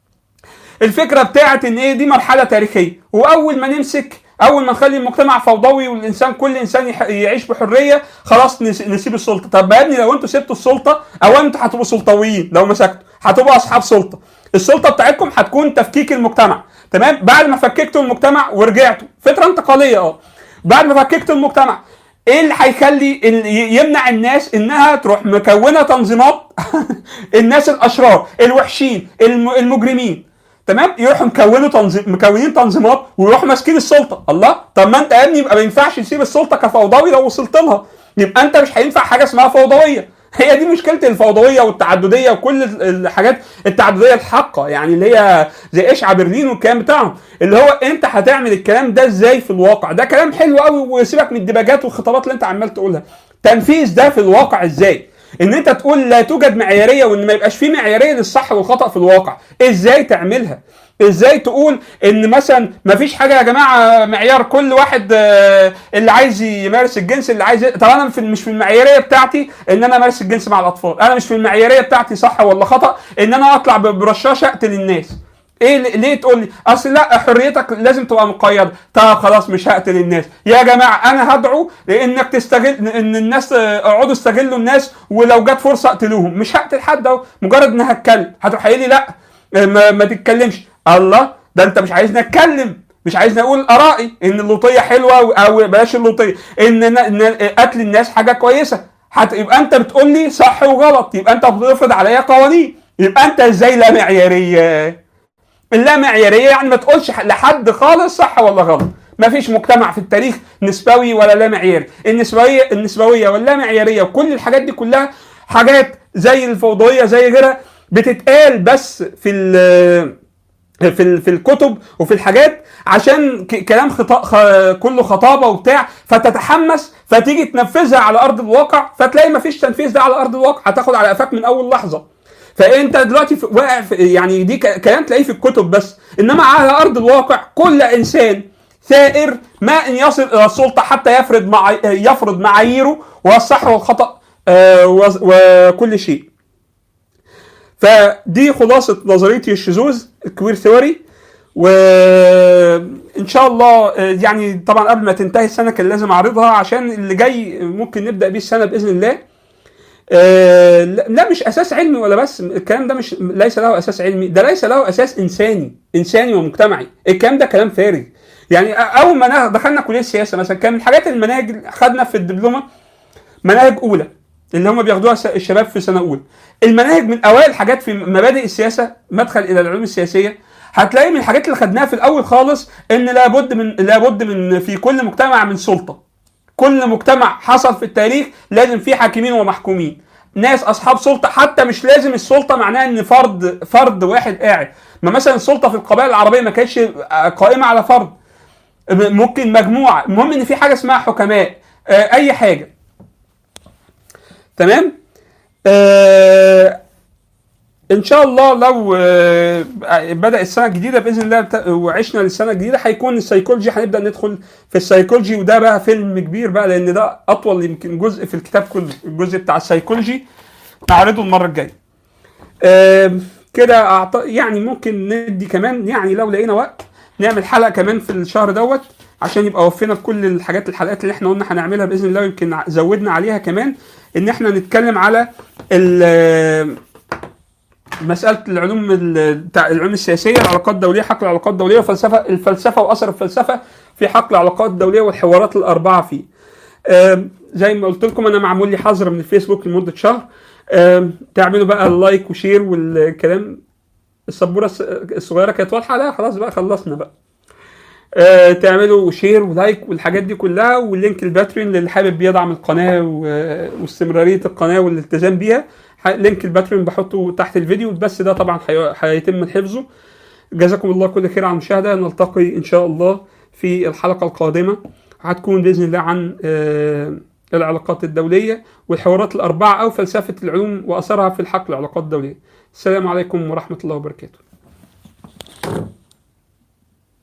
الفكره بتاعت ان ايه دي مرحله تاريخيه واول ما نمسك اول ما نخلي المجتمع فوضوي والانسان كل انسان يح- يعيش بحريه خلاص نس- نسيب السلطه طب يا ابني لو انتوا سبتوا السلطه او انتوا هتبقوا سلطويين لو مسكتوا هتبقوا اصحاب سلطه السلطه بتاعتكم هتكون تفكيك المجتمع تمام بعد ما فككتوا المجتمع ورجعتوا فتره انتقاليه اه بعد ما فككتوا المجتمع ايه اللي هيخلي ال- ي- يمنع الناس انها تروح مكونه تنظيمات الناس الاشرار الوحشين الم- المجرمين تمام يروحوا مكونوا تنظيم مكونين تنظيمات ويروحوا ماسكين السلطه الله طب ما انت يا ابني يبقى ما ينفعش تسيب السلطه كفوضوي لو وصلت لها يبقى انت مش هينفع حاجه اسمها فوضويه هي دي مشكله الفوضويه والتعدديه وكل ال- الحاجات التعدديه الحاقه يعني اللي هي زي اشعه برلين والكلام بتاعهم اللي هو انت هتعمل الكلام ده ازاي في الواقع ده كلام حلو قوي وسيبك من الدباجات والخطابات اللي انت عمال تقولها تنفيذ ده في الواقع ازاي ان انت تقول لا توجد معياريه وان ما يبقاش في معياريه للصح والخطا في الواقع ازاي تعملها ازاي تقول ان مثلا ما فيش حاجه يا جماعه معيار كل واحد آه، اللي عايز يمارس الجنس اللي عايز طب انا في مش في المعياريه بتاعتي ان انا امارس الجنس مع الاطفال انا مش في المعياريه بتاعتي صح ولا خطا ان انا اطلع ب- برشاشه اقتل الناس ايه ل- ليه تقول لي اصل لا حريتك لازم تبقى مقيده طب خلاص مش هقتل الناس يا جماعه انا هدعو لانك تستغل ان الناس آه، اقعدوا استغلوا الناس ولو جت فرصه اقتلوهم مش هقتل حد اهو مجرد ان هتكلم هتروح قايل لي لا آه، ما, ما تتكلمش الله ده انت مش عايزني اتكلم مش عايزني اقول ارائي ان اللوطيه حلوه او بلاش اللوطيه ان ان قتل الناس حاجه كويسه هت- يبقى انت بتقول لي صح وغلط يبقى انت بتفرض عليا قوانين يبقى انت ازاي لا معياريه اللا معياريه يعني ما تقولش ح- لحد خالص صح ولا غلط ما فيش مجتمع في التاريخ نسبوي ولا لا معياري النسبويه النسبويه واللا معياريه وكل الحاجات دي كلها حاجات زي الفوضويه زي غيرها بتتقال بس في ال في ال- في الكتب وفي الحاجات عشان ك- كلام خطا خ- كله خطابه وبتاع فتتحمس فتيجي تنفذها على ارض الواقع فتلاقي مفيش تنفيذ ده على ارض الواقع هتاخد على قفاك من اول لحظه فانت دلوقتي في واقع في يعني دي ك- كلام تلاقيه في الكتب بس انما على ارض الواقع كل انسان ثائر ما ان يصل الى السلطه حتى يفرض مع يفرض معاييره والصح والخطا آه، وز- وكل شيء فدي خلاصة نظريتي الشذوذ الكوير ثيوري وان شاء الله آه، يعني طبعا قبل ما تنتهي السنه كان لازم اعرضها عشان اللي جاي ممكن نبدا بيه السنه باذن الله آه، لا لا مش اساس علمي ولا بس الكلام ده مش ليس له اساس علمي ده ليس له اساس انساني انساني ومجتمعي الكلام ده كلام فارغ يعني أ- اول ما نا- دخلنا كليه السياسه مثلا كان من الحاجات المناهج اللي خدنا في الدبلومه مناهج اولى اللي هم بياخدوها س- الشباب في سنه اولى المناهج من اوائل الحاجات في مبادئ السياسه مدخل الى العلوم السياسيه هتلاقي من الحاجات اللي خدناها في الاول خالص ان لابد من لابد من في كل مجتمع من سلطه كل مجتمع حصل في التاريخ لازم فيه حاكمين ومحكومين ناس اصحاب سلطه حتى مش لازم السلطه معناها ان فرد فرد واحد قاعد ما مثلا السلطه في القبائل العربيه ما كانتش قائمه على فرد ممكن مجموعه المهم ان في حاجه اسمها حكماء آه، اي حاجه تمام آه ان شاء الله لو آه، بدا السنه الجديده باذن الله بت- وعشنا للسنه الجديده هيكون السيكولوجي هنبدا ندخل في السيكولوجي وده بقى فيلم كبير بقى لان ده اطول يمكن جزء في الكتاب كله الجزء بتاع السيكولوجي نعرضه المره الجايه آم، كده أعط... يعني ممكن ندي كمان يعني لو لقينا وقت نعمل حلقه كمان في الشهر دوت عشان يبقى وفينا بكل الحاجات الحلقات اللي احنا قلنا هنعملها باذن الله يمكن زودنا عليها كمان ان احنا نتكلم على ال مساله العلوم ال- بتاع العلوم السياسيه العلاقات الدوليه حقل العلاقات الدوليه وفلسفه الفلسفه واثر الفلسفه في حقل العلاقات الدوليه والحوارات الاربعه فيه. آم، زي ما قلت لكم انا معمول لي حظر من الفيسبوك لمده شهر آم، تعملوا بقى اللايك وشير والكلام السبوره الس- الصغيره كانت واضحه لا خلاص بقى خلصنا بقى آه، تعملوا شير ولايك والحاجات دي كلها واللينك الباتريون للي حابب يدعم القناه و- واستمراريه القناه والالتزام بيها ح- لينك الباتريون بحطه تحت الفيديو بس ده طبعا هي- هيتم حفظه جزاكم الله كل خير على المشاهده نلتقي ان شاء الله في الحلقه القادمه هتكون باذن الله عن آه، العلاقات الدوليه والحوارات الاربعه او فلسفه العلوم واثرها في الحق العلاقات الدوليه السلام عليكم ورحمه الله وبركاته